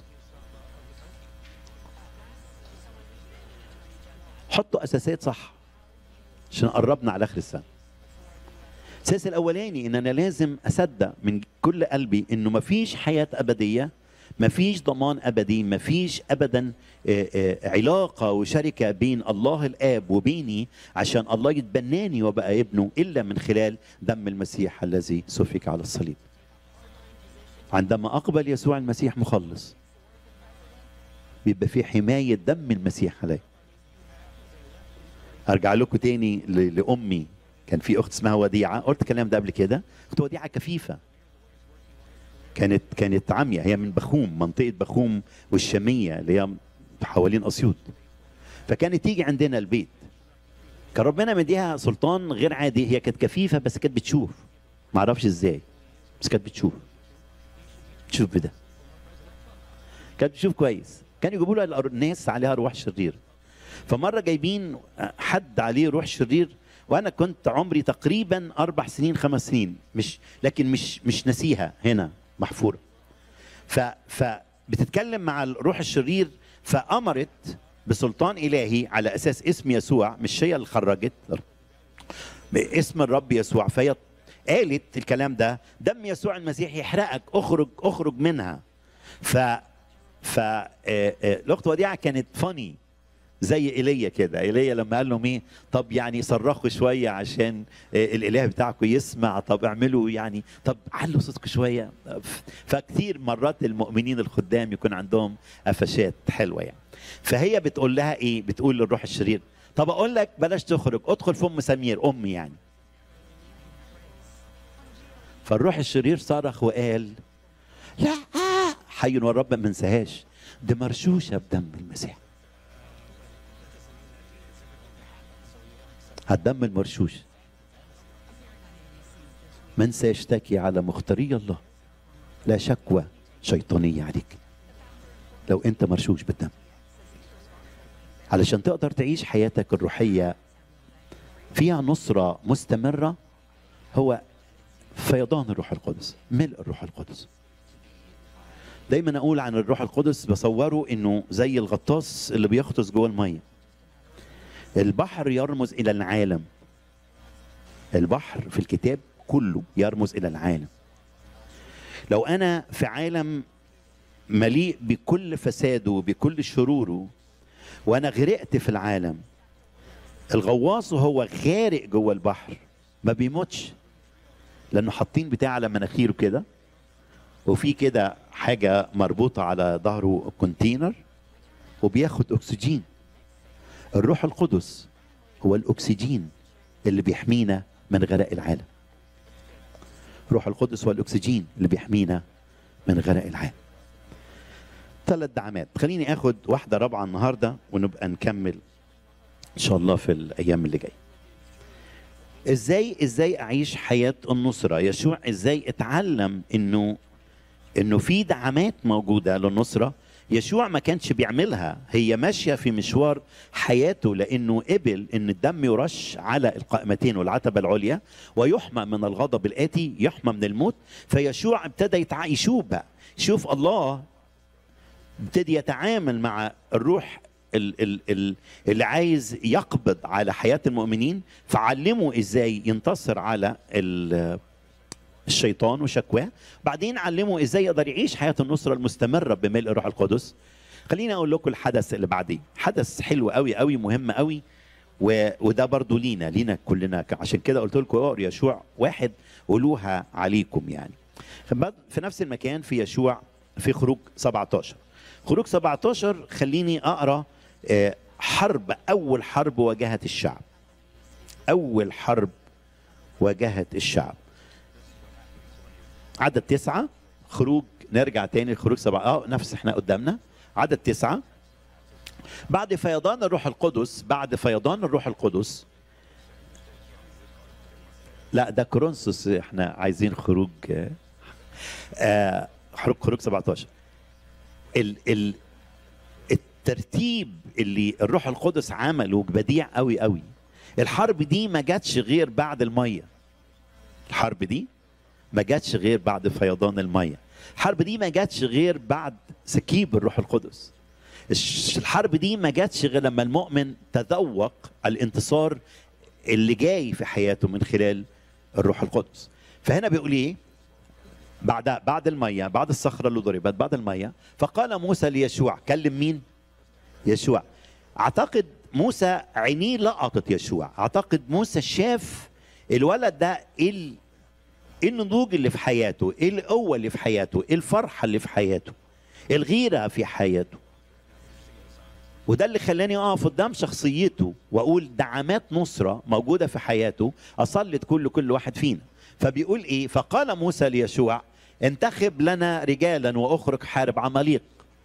حطوا اساسات صح عشان قربنا على اخر السنه الاساس الاولاني ان انا لازم اصدق من كل قلبي انه مفيش حياه ابديه مفيش ضمان ابدي مفيش ابدا آه، آه، علاقه وشركه بين الله الاب وبيني عشان الله يتبناني وبقى ابنه الا من خلال دم المسيح الذي سفك على الصليب عندما اقبل يسوع المسيح مخلص بيبقى في حمايه دم المسيح علي ارجع لكم تاني ل- لامي كان في اخت اسمها وديعه قلت الكلام ده قبل كده اخت وديعه كفيفه كانت كانت عاميه هي من بخوم منطقه بخوم والشاميه اللي هي حوالين اسيوط فكانت تيجي عندنا البيت كان ربنا مديها سلطان غير عادي هي كانت كفيفه بس كانت بتشوف ما اعرفش ازاي بس كانت بتشوف تشوف بده كانت بتشوف كويس كانوا يجيبوا لها الأر- الناس عليها روح شرير فمره جايبين حد عليه روح شرير وانا كنت عمري تقريبا اربع سنين خمس سنين مش لكن مش مش نسيها هنا محفوره ف فبتتكلم مع الروح الشرير فامرت بسلطان الهي على اساس اسم يسوع مش هي اللي خرجت باسم الرب يسوع فهي قالت الكلام ده دم يسوع المسيح يحرقك اخرج اخرج منها ف ف آه، آه، الاخت وديعه كانت فاني زي ايليا كده ايليا لما قال لهم ايه طب يعني صرخوا شويه عشان آه، الاله بتاعكم يسمع طب اعملوا يعني طب علوا صوتكم شويه ف- فكثير مرات المؤمنين الخدام يكون عندهم قفشات حلوه يعني فهي بتقول لها ايه بتقول للروح الشرير طب اقول لك بلاش تخرج ادخل في ام سمير امي يعني فالروح الشرير صرخ وقال لا حي والرب ما انساهاش دي مرشوشه بدم المسيح الدم المرشوش من سيشتكي على مختاري الله لا شكوى شيطانية عليك لو انت مرشوش بالدم علشان تقدر تعيش حياتك الروحية فيها نصرة مستمرة هو فيضان الروح القدس ملء الروح القدس دايما اقول عن الروح القدس بصوره انه زي الغطاس اللي بيغطس جوه الميه البحر يرمز الى العالم البحر في الكتاب كله يرمز الى العالم لو انا في عالم مليء بكل فساده وبكل شروره وانا غرقت في العالم الغواص وهو غارق جوه البحر ما بيموتش لانه حاطين بتاع على مناخيره كده وفي كده حاجه مربوطه على ظهره كونتينر وبياخد اكسجين الروح القدس هو الاكسجين اللي بيحمينا من غرق العالم روح القدس هو الاكسجين اللي بيحمينا من غرق العالم ثلاث دعمات خليني اخد واحده رابعه النهارده ونبقى نكمل ان شاء الله في الايام اللي جايه ازاي ازاي اعيش حياه النصره يشوع ازاي اتعلم انه انه في دعمات موجوده للنصره يشوع ما كانش بيعملها هي ماشيه في مشوار حياته لانه قبل ان الدم يرش على القائمتين والعتبه العليا ويحمى من الغضب الاتي يحمى من الموت فيشوع ابتدى يتع... يشوف بقى يشوف الله ابتدي يتعامل مع الروح ال- ال- ال- اللي عايز يقبض على حياه المؤمنين فعلمه ازاي ينتصر على ال- الشيطان وشكواه بعدين علمه ازاي يقدر يعيش حياه النصره المستمره بملء الروح القدس خليني اقول لكم الحدث اللي بعديه حدث حلو قوي قوي مهم قوي و... وده برضو لينا لينا كلنا ك- عشان كده قلت لكم اقروا يشوع واحد قولوها عليكم يعني بعد- في نفس المكان في يشوع في خروج 17 خروج 17 خليني اقرا آه، حرب اول حرب واجهت الشعب اول حرب واجهت الشعب عدد تسعة خروج نرجع تاني لخروج سبعة اه نفس احنا قدامنا عدد تسعة بعد فيضان الروح القدس بعد فيضان الروح القدس لا ده كورنثوس احنا عايزين خروج آه، آه خروج خروج 17 ال ال الترتيب اللي الروح القدس عمله بديع قوي قوي الحرب دي ما جاتش غير بعد الميه الحرب دي ما جاتش غير بعد فيضان الميه الحرب دي ما جاتش غير بعد سكيب الروح القدس الش- الحرب دي ما جاتش غير لما المؤمن تذوق الانتصار اللي جاي في حياته من خلال الروح القدس فهنا بيقول ايه بعد بعد الميه بعد الصخره اللي ضربت بعد الميه فقال موسى ليشوع كلم مين يشوع اعتقد موسى عينيه لقطت يشوع اعتقد موسى شاف الولد ده ايه ال- ايه النضوج اللي في حياته ايه القوه اللي في حياته ايه الفرحه اللي في حياته الغيره في حياته وده اللي خلاني اقف قدام شخصيته واقول دعامات نصره موجوده في حياته اصلت كل كل واحد فينا فبيقول ايه فقال موسى ليشوع انتخب لنا رجالا واخرج حارب عماليق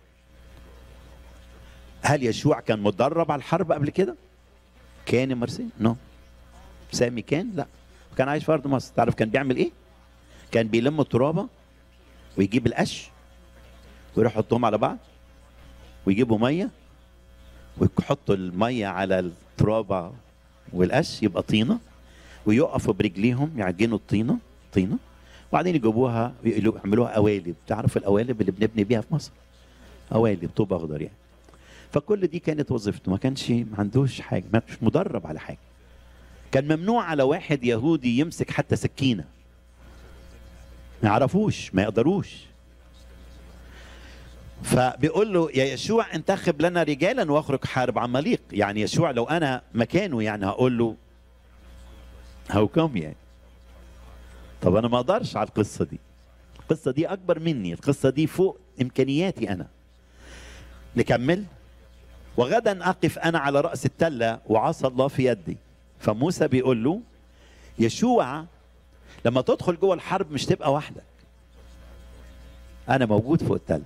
هل يشوع كان متدرب على الحرب قبل كده كان يا مرسي نو سامي كان لا كان عايش في ارض مصر تعرف كان بيعمل ايه كان بيلم الترابه ويجيب القش ويروح يحطهم على بعض ويجيبوا ميه ويحطوا الميه على الترابه والقش يبقى طينه ويقفوا برجليهم يعجنوا الطينه طينه وبعدين يجيبوها ويقلوا- يعملوها قوالب تعرف القوالب اللي بنبني بيها في مصر قوالب طوب اخضر يعني فكل دي كانت وظيفته ما كانش ما عندوش حاجه ما مش مدرب على حاجه كان ممنوع على واحد يهودي يمسك حتى سكينه ما يعرفوش ما يقدروش فبيقول له يا يشوع انتخب لنا رجالا واخرج حارب عماليق يعني يشوع لو انا مكانه يعني هقول له هاو كم يعني طب انا ما اقدرش على القصه دي القصه دي اكبر مني القصه دي فوق امكانياتي انا نكمل وغدا اقف انا على راس التله وعصا الله في يدي فموسى بيقول له يشوع لما تدخل جوه الحرب مش تبقى وحدك انا موجود فوق التله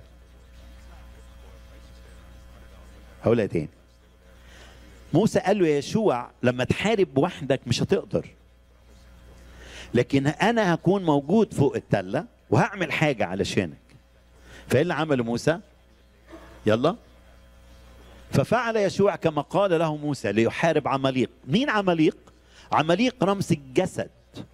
هقولها تاني موسى قال له يا يشوع لما تحارب وحدك مش هتقدر لكن انا هكون موجود فوق التله وهعمل حاجه علشانك فايه اللي عمله موسى يلا ففعل يشوع كما قال له موسى ليحارب عماليق مين عماليق عماليق رمز الجسد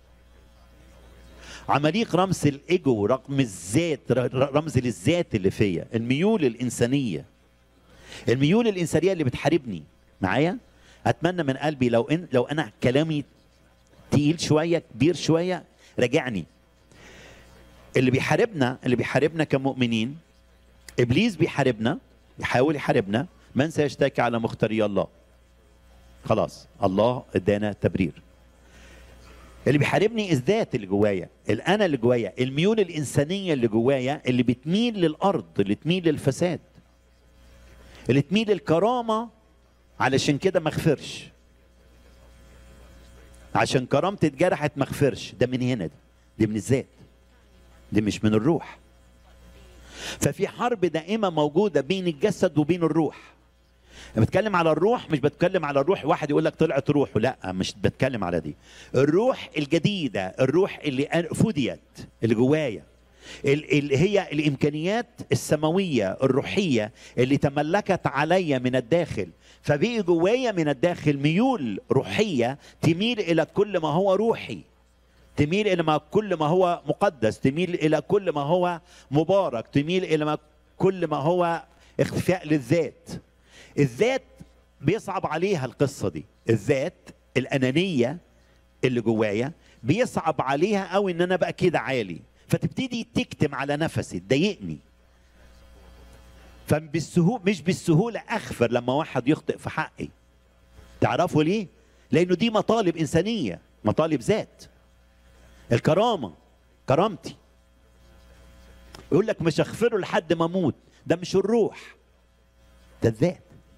عماليق رمز الايجو رقم الذات ر- رمز للذات اللي فيا الميول الانسانيه الميول الانسانيه اللي بتحاربني معايا اتمنى من قلبي لو ان لو انا كلامي تقيل شويه كبير شويه راجعني اللي بيحاربنا اللي بيحاربنا كمؤمنين ابليس بيحاربنا يحاول يحاربنا من سيشتكي على مختاري الله خلاص الله ادانا تبرير اللي بيحاربني الذات اللي جوايا الانا اللي جوايا الميول الانسانيه اللي جوايا اللي بتميل للارض اللي تميل للفساد اللي تميل للكرامه علشان كده ما اغفرش عشان كرامتي اتجرحت ما اغفرش ده من هنا دي دي من الذات دي مش من الروح ففي حرب دائمه موجوده بين الجسد وبين الروح لما بتكلم على الروح مش بتكلم على الروح واحد يقول لك طلعت روحه لا مش بتكلم على دي الروح الجديده الروح اللي أنا- فديت اللي جوايا ال- اللي هي الامكانيات السماويه الروحيه اللي تملكت عليا من الداخل فبقي جوايا من الداخل ميول روحيه تميل الى كل ما هو روحي تميل الى ما كل ما هو مقدس تميل الى كل ما هو مبارك تميل الى ما كل ما هو اختفاء للذات الذات بيصعب عليها القصه دي الذات الانانيه اللي جوايا بيصعب عليها قوي ان انا بقى كده عالي فتبتدي تكتم على نفسي تضايقني فبالسهوله مش بالسهوله اغفر لما واحد يخطئ في حقي تعرفوا ليه لانه دي مطالب انسانيه مطالب ذات الكرامه كرامتي يقول لك مش هغفره لحد ما اموت ده مش الروح ده الذات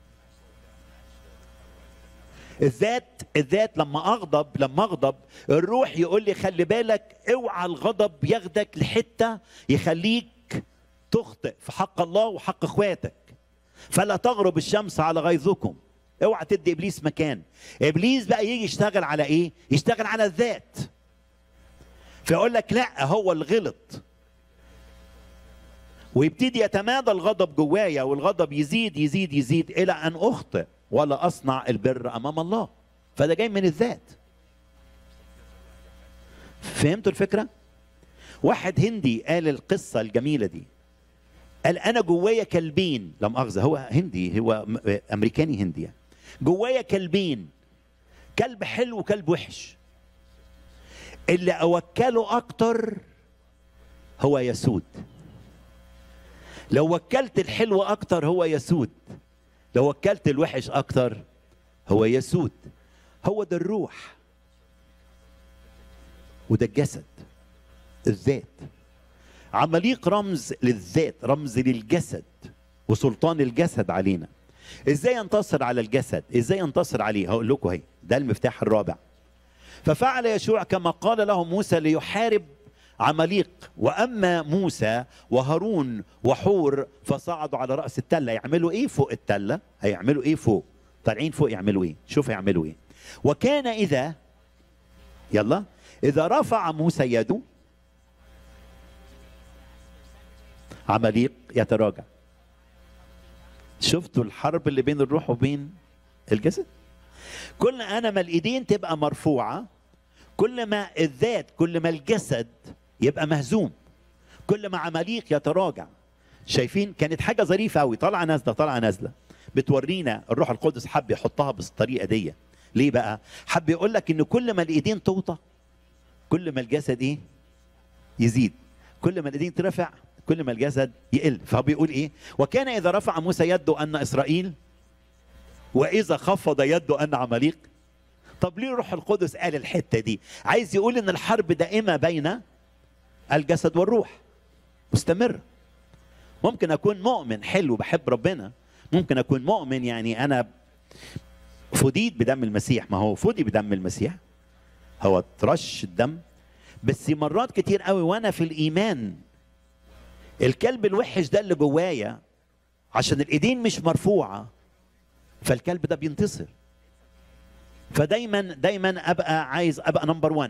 الذات الذات لما اغضب لما اغضب الروح يقول لي خلي بالك اوعى الغضب ياخدك لحته يخليك تخطئ في حق الله وحق اخواتك فلا تغرب الشمس على غيظكم اوعى تدي ابليس مكان ابليس بقى يجي يشتغل على ايه يشتغل على الذات فيقول لك لا هو اللي غلط ويبتدي يتمادى الغضب جوايا والغضب يزيد يزيد يزيد الى ان اخطئ ولا اصنع البر امام الله فده جاي من الذات فهمتوا الفكره واحد هندي قال القصه الجميله دي قال انا جوايا كلبين لا مؤاخذه هو هندي هو م- امريكاني هندي يعني جوايا كلبين كلب حلو وكلب وحش اللي اوكله اكتر هو يسود لو وكلت الحلو اكتر هو يسود لو وكلت الوحش اكتر هو يسود هو ده الروح وده الجسد الذات عماليق رمز للذات رمز للجسد وسلطان الجسد علينا ازاي ينتصر على الجسد ازاي ينتصر عليه هقول لكم اهي ده المفتاح الرابع ففعل يشوع كما قال له موسى ليحارب عماليق واما موسى وهارون وحور فصعدوا على راس التله يعملوا ايه فوق التله هيعملوا ايه فوق طالعين فوق يعملوا ايه شوف هيعملوا ايه وكان اذا يلا اذا رفع موسى يده عماليق يتراجع شفتوا الحرب اللي بين الروح وبين الجسد كل انا ما الايدين تبقى مرفوعه كل ما الذات كل ما الجسد يبقى مهزوم كل ما عماليق يتراجع شايفين كانت حاجه ظريفه قوي طالعه نازله طالعه نازله بتورينا الروح القدس حب يحطها بالطريقه دي ليه بقى حب يقول لك ان كل ما الايدين توطى كل ما الجسد ايه يزيد كل ما الايدين ترفع كل ما الجسد يقل فهو بيقول ايه وكان اذا رفع موسى يده ان اسرائيل واذا خفض يده ان عماليق طب ليه الروح القدس قال الحته دي عايز يقول ان الحرب دائمه بين الجسد والروح مستمره ممكن اكون مؤمن حلو بحب ربنا ممكن اكون مؤمن يعني انا فديت بدم المسيح ما هو فدي بدم المسيح هو ترش الدم بس مرات كتير قوي وانا في الايمان الكلب الوحش ده اللي جوايا عشان الايدين مش مرفوعه فالكلب ده بينتصر فدايما دايما ابقى عايز ابقى نمبر 1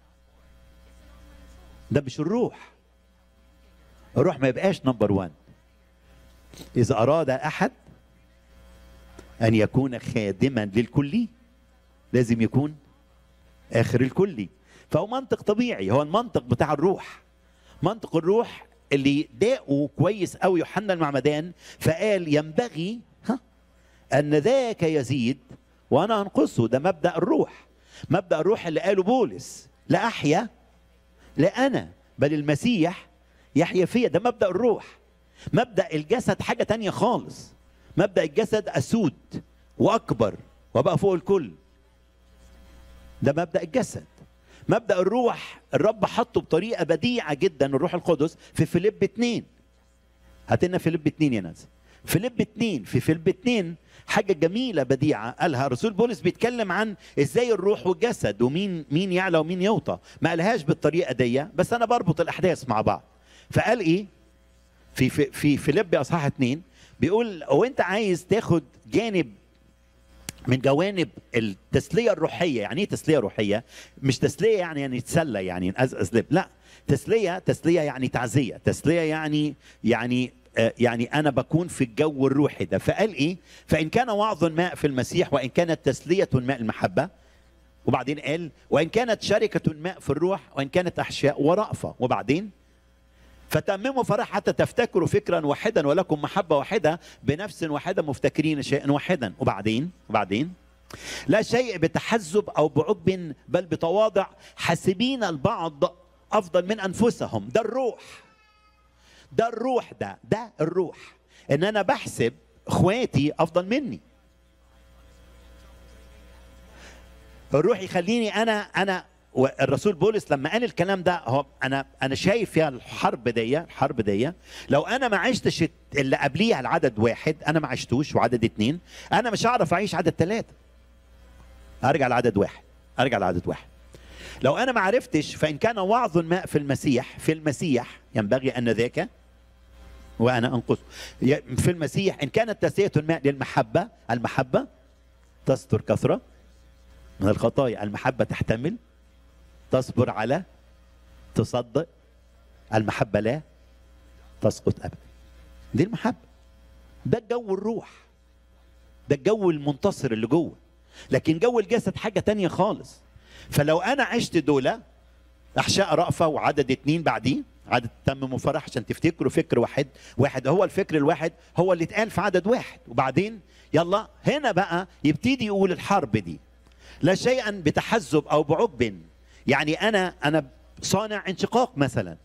ده مش الروح الروح ما يبقاش نمبر 1 اذا اراد احد ان يكون خادما للكل لازم يكون اخر الكلي فهو منطق طبيعي هو المنطق بتاع الروح منطق الروح اللي داقه كويس قوي يوحنا المعمدان فقال ينبغي ها ان ذاك يزيد وانا انقصه ده مبدا الروح مبدا الروح اللي قاله بولس لا احيا لا انا بل المسيح يحيا فيا ده مبدا الروح مبدا الجسد حاجه تانية خالص مبدا الجسد اسود واكبر وبقى فوق الكل ده مبدا الجسد مبدا الروح الرب حطه بطريقه بديعه جدا الروح القدس في فيليب 2 هات لنا فيليب 2 يا ناس فيليب 2 في فيليب 2 حاجه جميله بديعه قالها الرسول بولس بيتكلم عن ازاي الروح والجسد ومين مين يعلى ومين يوطى ما قالهاش بالطريقه دي بس انا بربط الاحداث مع بعض فقال ايه في في في فيليب اصحاح 2 بيقول هو انت عايز تاخد جانب من جوانب التسليه الروحيه يعني ايه تسليه روحيه مش تسليه يعني يعني تسلى يعني نقزقز لب لا تسليه تسليه يعني تعزيه تسليه يعني يعني آه، يعني انا بكون في الجو الروحي ده فقال ايه فان كان وعظ ماء في المسيح وان كانت تسليه ماء المحبه وبعدين قال وان كانت شركه ماء في الروح وان كانت احشاء ورأفه وبعدين فتمموا فرح حتى تفتكروا فكرا واحدا ولكم محبة واحدة بنفس واحدة مفتكرين شيئا واحدا وبعدين وبعدين لا شيء بتحزب أو بعجب بل بتواضع حاسبين البعض أفضل من أنفسهم ده الروح ده الروح ده ده الروح إن أنا بحسب إخواتي أفضل مني الروح يخليني أنا أنا والرسول بولس لما قال الكلام ده هو انا انا شايف فيها الحرب دي الحرب دي لو انا ما عشتش اللي قبليها العدد واحد انا ما عشتوش وعدد اتنين انا مش هعرف اعيش عدد ثلاثه ارجع لعدد واحد ارجع لعدد واحد لو انا ما عرفتش فان كان وعظ ماء في المسيح في المسيح ينبغي ان ذاك وانا انقصه ي- في المسيح ان كانت تسليه الماء للمحبه المحبه تستر كثره من الخطايا المحبه تحتمل تصبر على تصدق المحبة لا تسقط أبدا دي المحبة ده الجو الروح ده الجو المنتصر اللي جوه لكن جو الجسد حاجة تانية خالص فلو أنا عشت دولة أحشاء رأفة وعدد اتنين بعديه عدد تم وفرح عشان تفتكروا فكر واحد واحد هو الفكر الواحد هو اللي اتقال في عدد واحد وبعدين يلا هنا بقى يبتدي يقول الحرب دي لا شيئا بتحزب او بعجب يعني انا انا صانع انشقاق مثلا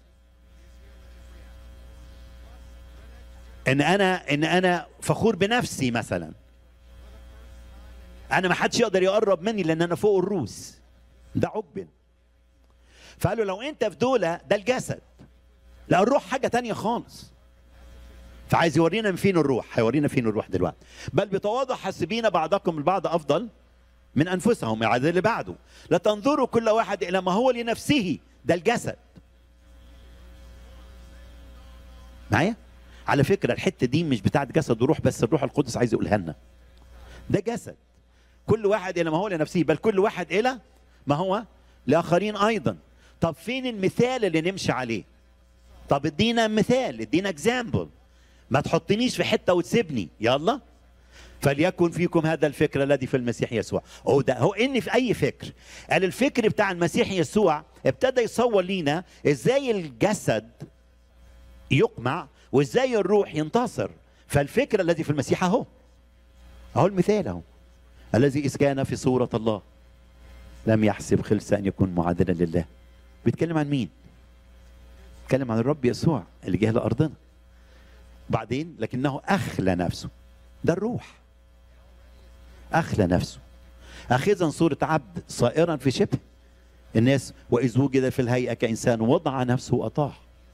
ان انا ان انا فخور بنفسي مثلا انا ما حدش يقدر يقرب مني لان انا فوق الروس ده عجب فقالوا لو انت في دولة ده الجسد لا الروح حاجة تانية خالص فعايز يورينا من فين الروح هيورينا فين الروح دلوقتي بل بتواضع حاسبين بعضكم البعض افضل من انفسهم يعني اللي بعده لا تنظروا كل واحد الى ما هو لنفسه ده الجسد معايا على فكره الحته دي مش بتاعت جسد وروح بس الروح القدس عايز يقولها لنا ده جسد كل واحد الى ما هو لنفسه بل كل واحد الى ما هو لاخرين ايضا طب فين المثال اللي نمشي عليه طب ادينا مثال ادينا اكزامبل ما تحطنيش في حته وتسيبني يلا فليكن فيكم هذا الفكر الذي في المسيح يسوع هو ده هو ان في اي فكر قال الفكر بتاع المسيح يسوع ابتدى يصور لينا ازاي الجسد يقمع وازاي الروح ينتصر فالفكر الذي في المسيح اهو اهو المثال اهو الذي اذ كان في صوره الله لم يحسب خلسه ان يكون معادلا لله بيتكلم عن مين اتكلم عن الرب يسوع اللي جه لارضنا بعدين لكنه اخلى نفسه ده الروح اخلى نفسه اخذا صوره عبد صائرا في شبه الناس واذ وجد في الهيئه كانسان وضع نفسه واطاع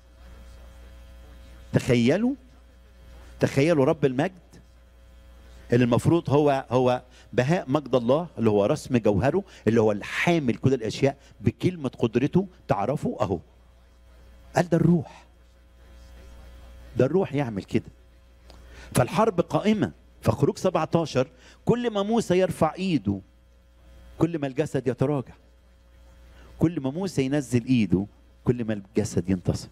تخيلوا تخيلوا رب المجد اللي المفروض هو هو بهاء مجد الله اللي هو رسم جوهره اللي هو الحامل كل الاشياء بكلمه قدرته تعرفوا اهو قال ده الروح ده الروح يعمل كده فالحرب قائمه فخروج 17 كل ما موسى يرفع ايده كل ما الجسد يتراجع كل ما موسى ينزل ايده كل ما الجسد ينتصر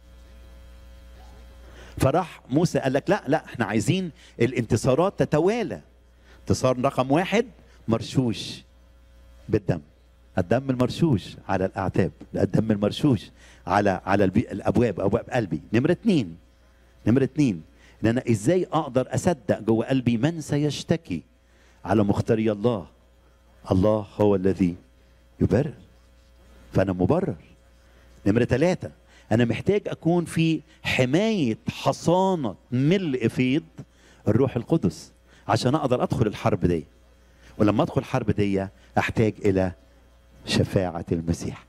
فراح موسى قال لك لا لا احنا عايزين الانتصارات تتوالى انتصار رقم واحد مرشوش بالدم الدم المرشوش على الاعتاب الدم المرشوش على على البي... الابواب ابواب قلبي نمره اتنين نمره اتنين ان انا ازاي اقدر اصدق جوه قلبي من سيشتكي على مختاري الله الله هو الذي يبرر فانا مبرر نمره ثلاثه انا محتاج اكون في حمايه حصانه ملء فيض الروح القدس عشان اقدر ادخل الحرب دي ولما ادخل الحرب دي احتاج الى شفاعه المسيح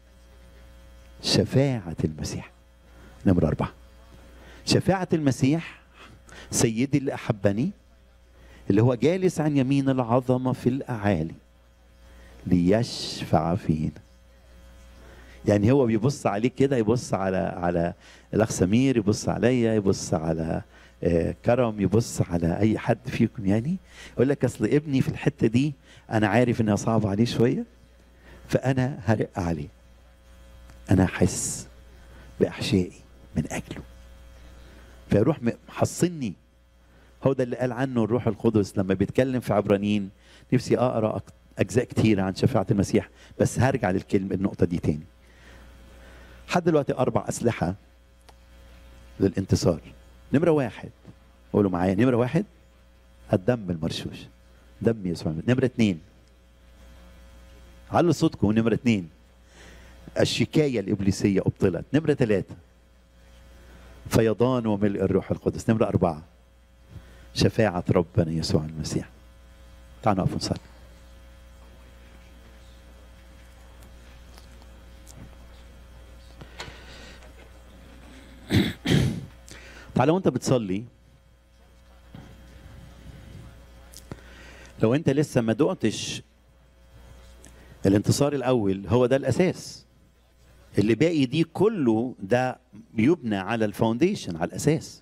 شفاعه المسيح نمره اربعه شفاعه المسيح سيدي اللي احبني اللي هو جالس عن يمين العظمه في الاعالي ليشفع فينا يعني هو بيبص عليك كده يبص على على الاخ سمير يبص عليا يبص على آه، كرم يبص على اي حد فيكم يعني يقول لك اصل ابني في الحته دي انا عارف انها صعبه عليه شويه فانا هرق عليه انا احس باحشائي من اجله فيروح م- محصني هو ده اللي قال عنه الروح القدس لما بيتكلم في عبرانيين نفسي اقرا أك- اجزاء كتيره عن شفاعه المسيح بس هرجع للكلمه النقطه دي تاني لحد دلوقتي اربع اسلحه للانتصار نمره واحد قولوا معايا نمره واحد الدم المرشوش دم يسوع نمره اتنين علوا صوتكم نمره اتنين الشكايه الابليسيه ابطلت نمره ثلاثه فيضان وملء الروح القدس نمره اربعه شفاعه ربنا يسوع المسيح تعالوا نقف نصلي تعالى وانت بتصلي لو انت لسه ما دقتش الانتصار الاول هو ده الاساس اللي باقي دي كله ده بيبنى على الفاونديشن على الاساس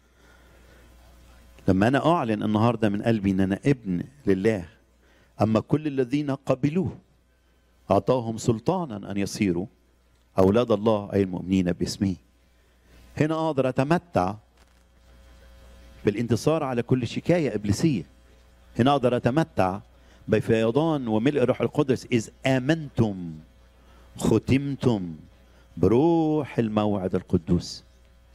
لما انا اعلن النهارده من قلبي ان انا ابن لله اما كل الذين قبلوه اعطاهم سلطانا ان يصيروا اولاد الله اي المؤمنين باسمه هنا اقدر اتمتع بالانتصار على كل شكايه ابليسيه هنا اقدر اتمتع بفيضان وملء الروح القدس اذ امنتم ختمتم بروح الموعد القدوس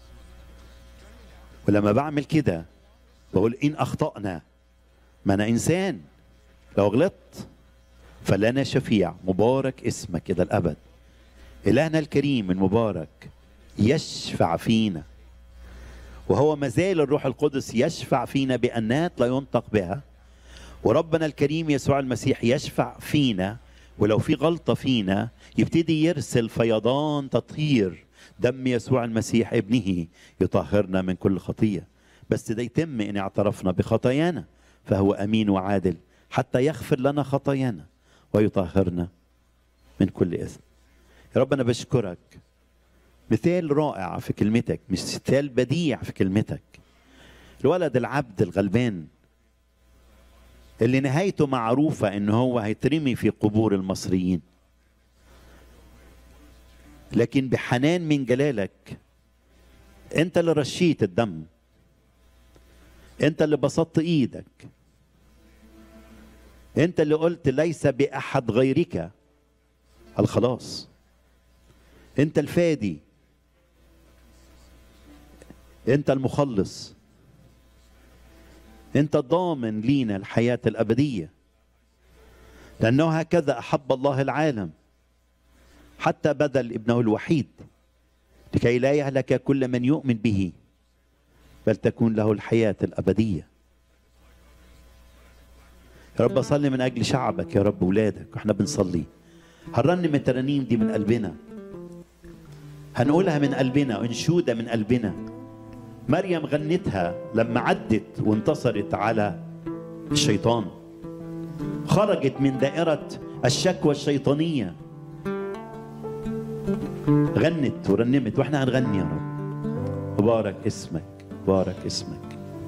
ولما بعمل كده بقول ان اخطانا ما انا انسان لو غلطت فلنا شفيع مبارك اسمك الى الابد الهنا الكريم المبارك يشفع فينا وهو مازال الروح القدس يشفع فينا بأنات لا ينطق بها وربنا الكريم يسوع المسيح يشفع فينا ولو في غلطة فينا يبتدي يرسل فيضان تطهير دم يسوع المسيح ابنه يطهرنا من كل خطية بس ده يتم إن اعترفنا بخطايانا فهو أمين وعادل حتى يغفر لنا خطايانا ويطهرنا من كل إثم يا رب أنا بشكرك مثال رائع في كلمتك مثال بديع في كلمتك الولد العبد الغلبان اللي نهايته معروفة ان هو هيترمي في قبور المصريين لكن بحنان من جلالك انت اللي رشيت الدم انت اللي بسطت ايدك انت اللي قلت ليس باحد غيرك الخلاص انت الفادي انت المخلص انت الضامن لينا الحياه الابديه لانه هكذا احب الله العالم حتى بذل ابنه الوحيد لكي لا يهلك كل من يؤمن به بل تكون له الحياة الأبدية يا رب أصلي من أجل شعبك يا رب ولادك وإحنا بنصلي هنرنم الترانيم دي من قلبنا هنقولها من قلبنا انشودة من قلبنا مريم غنتها لما عدت وانتصرت على الشيطان خرجت من دائرة الشكوى الشيطانية غنت ورنمت واحنا هنغني يا رب مبارك اسمك مبارك اسمك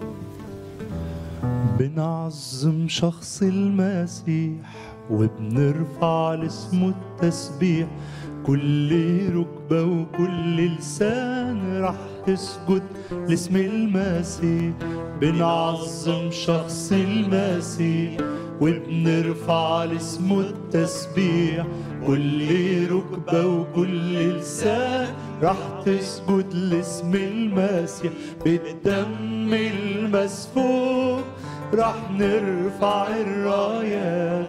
بنعظم شخص المسيح وبنرفع لاسمه التسبيح كل ركبة وكل لسان راح تسجد لاسم المسيح بنعظم شخص المسيح وبنرفع لاسمه التسبيح كل ركبة وكل لسان راح تسجد لاسم المسيح بالدم المسفوك راح نرفع الرايات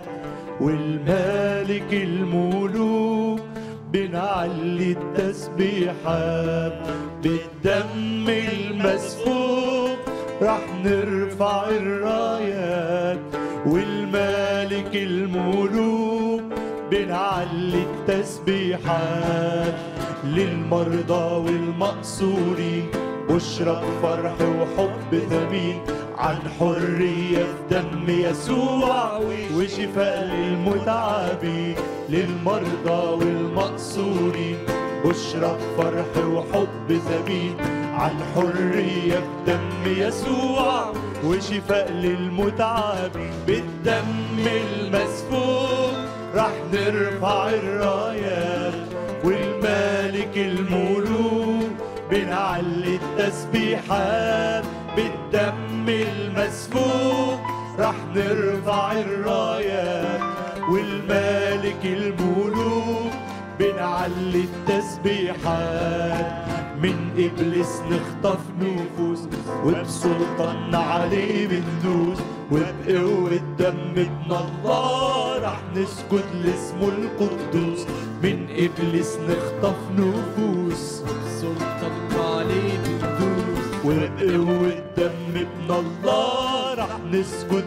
والمالك الملوك بنعلي التسبيحات بالدم المسفوك راح نرفع الرايات والمالك الملوك بنعلي التسبيحات للمرضى والمقصورين بشرى فرح وحب ثمين عن حرية في دم يسوع وشفاء للمتعبين للمرضى والمقصورين بشرى فرح وحب ثمين عن حرية في دم يسوع وشفاء للمتعبين بالدم المسفوك راح نرفع الرايات والمالك الملوك بنعلي التسبيحات بالدم المسفوك راح نرفع الرايات والمالك الملوك بنعلي التسبيحات من إبليس نخطف نفوس وبسلطان عليه بندوس وبقوة دم ابن الله راح نسجد لاسمه القدوس من إبليس نخطف نفوس سلطان عليه بندوس وبقوة دم ابن الله راح نسجد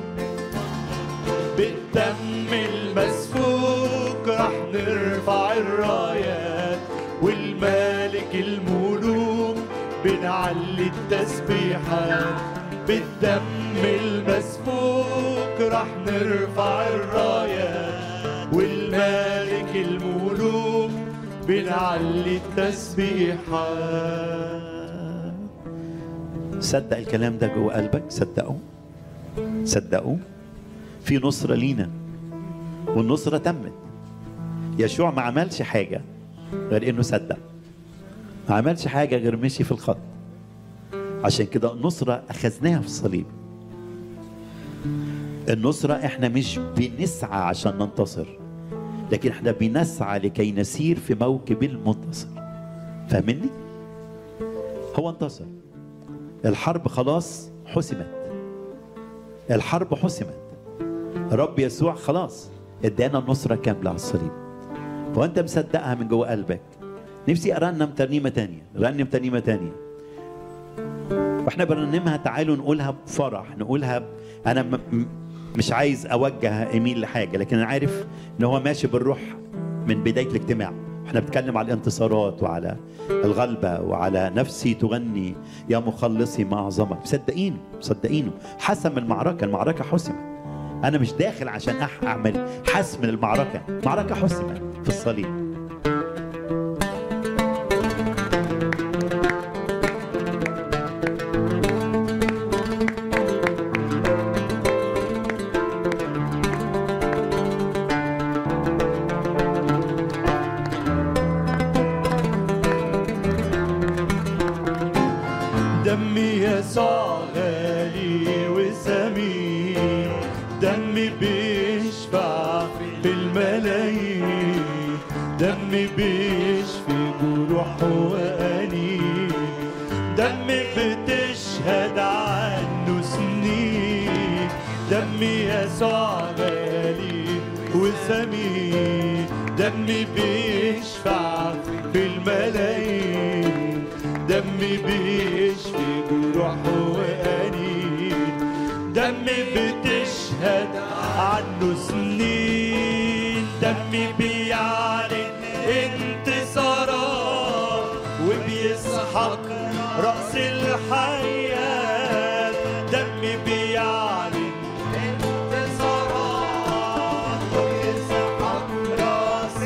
بالدم المسفوك راح نرفع الرايات والمالك الملوك بنعلي التسبيحات بالدم المسفوك راح نرفع الرايات والمالك الملوك بنعلي التسبيحات صدق الكلام ده جوه قلبك صدقه صدقه في نصرة لينا والنصرة تمت يشوع ما عملش حاجة غير انه صدق ما عملش حاجة غير مشي في الخط عشان كده النصرة أخذناها في الصليب النصرة احنا مش بنسعى عشان ننتصر لكن احنا بنسعى لكي نسير في موكب المنتصر فاهمني؟ هو انتصر الحرب خلاص حسمت الحرب حسمت رب يسوع خلاص ادانا النصرة كاملة على الصليب وانت مصدقها من جوه قلبك نفسي ارنم ترنيمة تانية رنم ترنيمة تانية واحنا برنمها تعالوا نقولها بفرح نقولها ب... انا م... م- مش عايز اوجه ايميل لحاجة لكن انا عارف ان هو ماشي بالروح من بداية الاجتماع احنا بنتكلم على الانتصارات وعلى الغلبة وعلى نفسي تغني يا مخلصي ما أعظمك مصدقينه مصدقينه حسم المعركة المعركة حسمت أنا مش داخل عشان أح- أعمل حسم للمعركة معركة حسمت في الصليب دمي يسوع غالي وثمين دمي بيشفع في الملايين دمي بيشفي جروح وأنين دمي بتشهد عنه سنين دمي يسوع غالي وثمين دمي بيشفع في الملايين دمي بيشفي جروح وأنين دمي بتشهد عنه سنين دمي بيعلن انتصارات وبيسحق رأس الحياة دمي بيعلن انتصارات وبيسحق رأس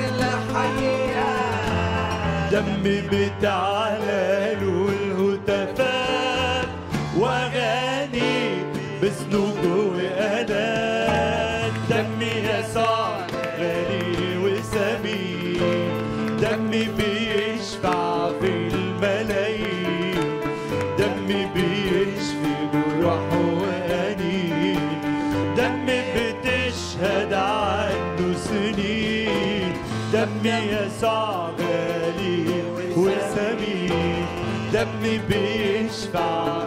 الحياة دمي بتعالى له الهتافات واغاني بذنوب وآلات دمي يسوع غالي وسمين دمي بيشفع في الملايين دمي بيشفي جروح وأنين دمي بتشهد عنه سنين دمي يسوع غالي وسمين دمي بيشفع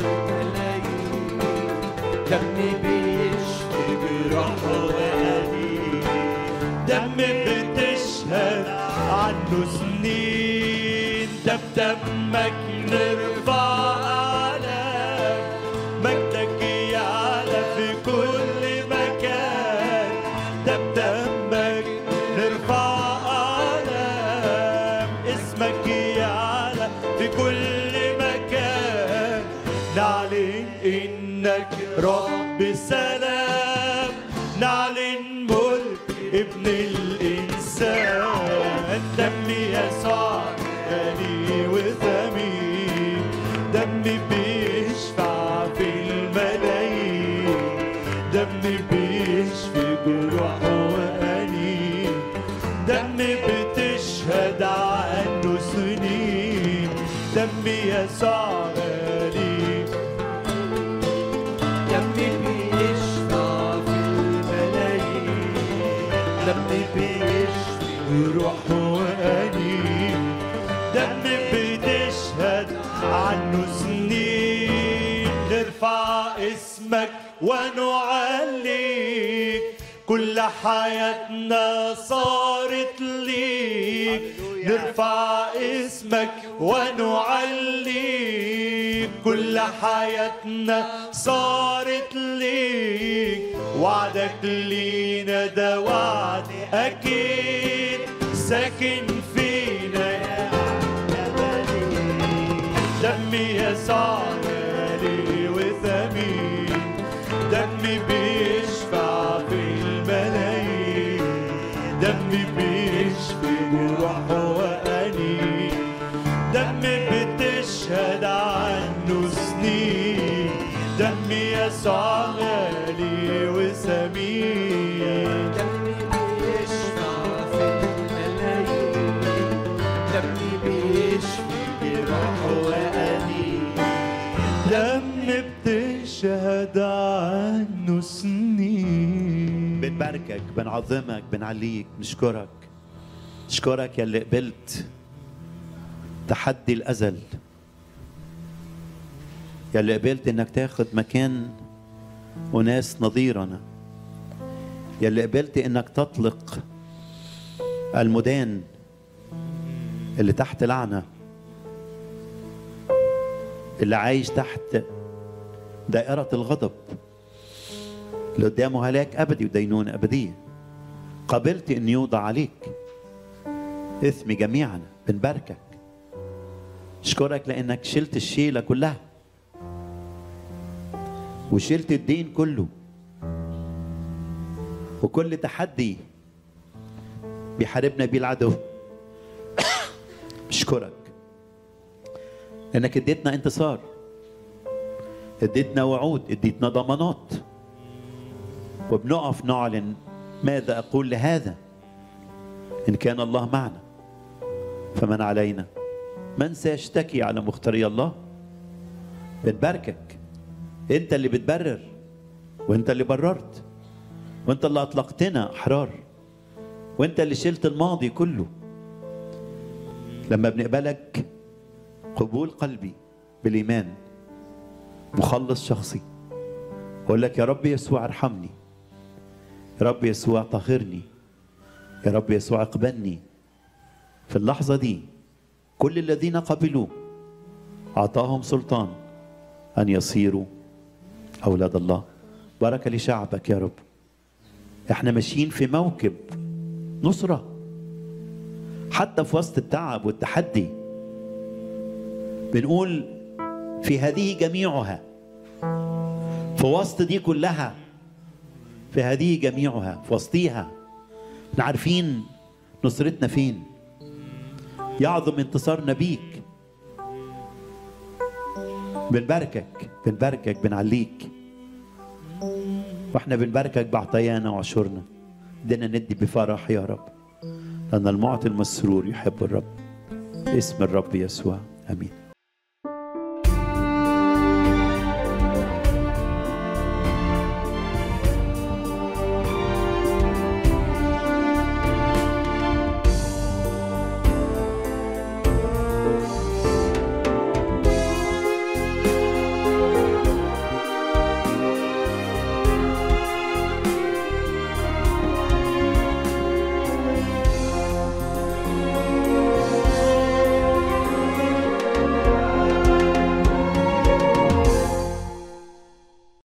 دمي بيشفي جروح وأنين دمي بتشهد عنه سنين دم دمك نرفع أعلاك مجدك يعلى في كل مكان دم دمك نرفع أعلام اسمك يعلى في كل مكان نعلن إنك رب سلام نعلن ملك ابن الإنسان دمي يسوع غالي وثمين دمي بيشفع في الملايين دمي بيشفي جروح وأنين دمي بتشهد عنه سنين دمي يسوع غالي دمي بيشفع في الملايين دمي بيشفي روح وأنين دمي بتشهد عنه سنين نرفع اسمك ونعليك كل حياتنا صارت ليك نرفع اسمك ونعليك كل حياتنا صارت ليك وعدك لينا ده وعد أكيد ساكن فينا يا دمي يسوع غالي وثمين دمي بيشفع في الملايين دمي بيشفي جروح وأنين دمي بتشهد عنه سنين دمي يسوع غالي وثمين دمي بيشفع في الملايين دمي بيشفي جراح وأنين دم بتشهد عنه سنين بنباركك بنعظمك بنعليك بنشكرك نشكرك يا اللي قبلت تحدي الأزل يا اللي قبلت انك تاخد مكان وناس نظيرنا يا اللي قبلت انك تطلق المدان اللي تحت لعنة اللي عايش تحت دائرة الغضب اللي قدامه هلاك أبدي ودينون أبدية قبلت أن يوضع عليك إثم جميعنا بنباركك أشكرك لأنك شلت الشيلة كلها وشلت الدين كله وكل تحدي بيحاربنا بيه العدو أشكرك لأنك اديتنا انتصار اديتنا وعود اديتنا ضمانات وبنقف نعلن ماذا أقول لهذا إن كان الله معنا فمن علينا من سيشتكي على مختاري الله بنباركك انت اللي بتبرر وانت اللي بررت وانت اللي اطلقتنا احرار وانت اللي شلت الماضي كله لما بنقبلك قبول قلبي بالايمان مخلص شخصي اقول لك يا رب يسوع ارحمني يا رب يسوع طهرني يا رب يسوع اقبلني في اللحظه دي كل الذين قبلوه أعطاهم سلطان أن يصيروا أولاد الله بركة لشعبك يا رب احنا ماشيين في موكب نصرة حتى في وسط التعب والتحدي بنقول في هذه جميعها في وسط دي كلها في هذه جميعها في وسطيها احنا عارفين نصرتنا فين يعظم انتصارنا بيك بنباركك بنباركك بنعليك واحنا بنباركك بعطيانا وعشورنا بدنا ندي بفرح يا رب لأن المعطي المسرور يحب الرب اسم الرب يسوع امين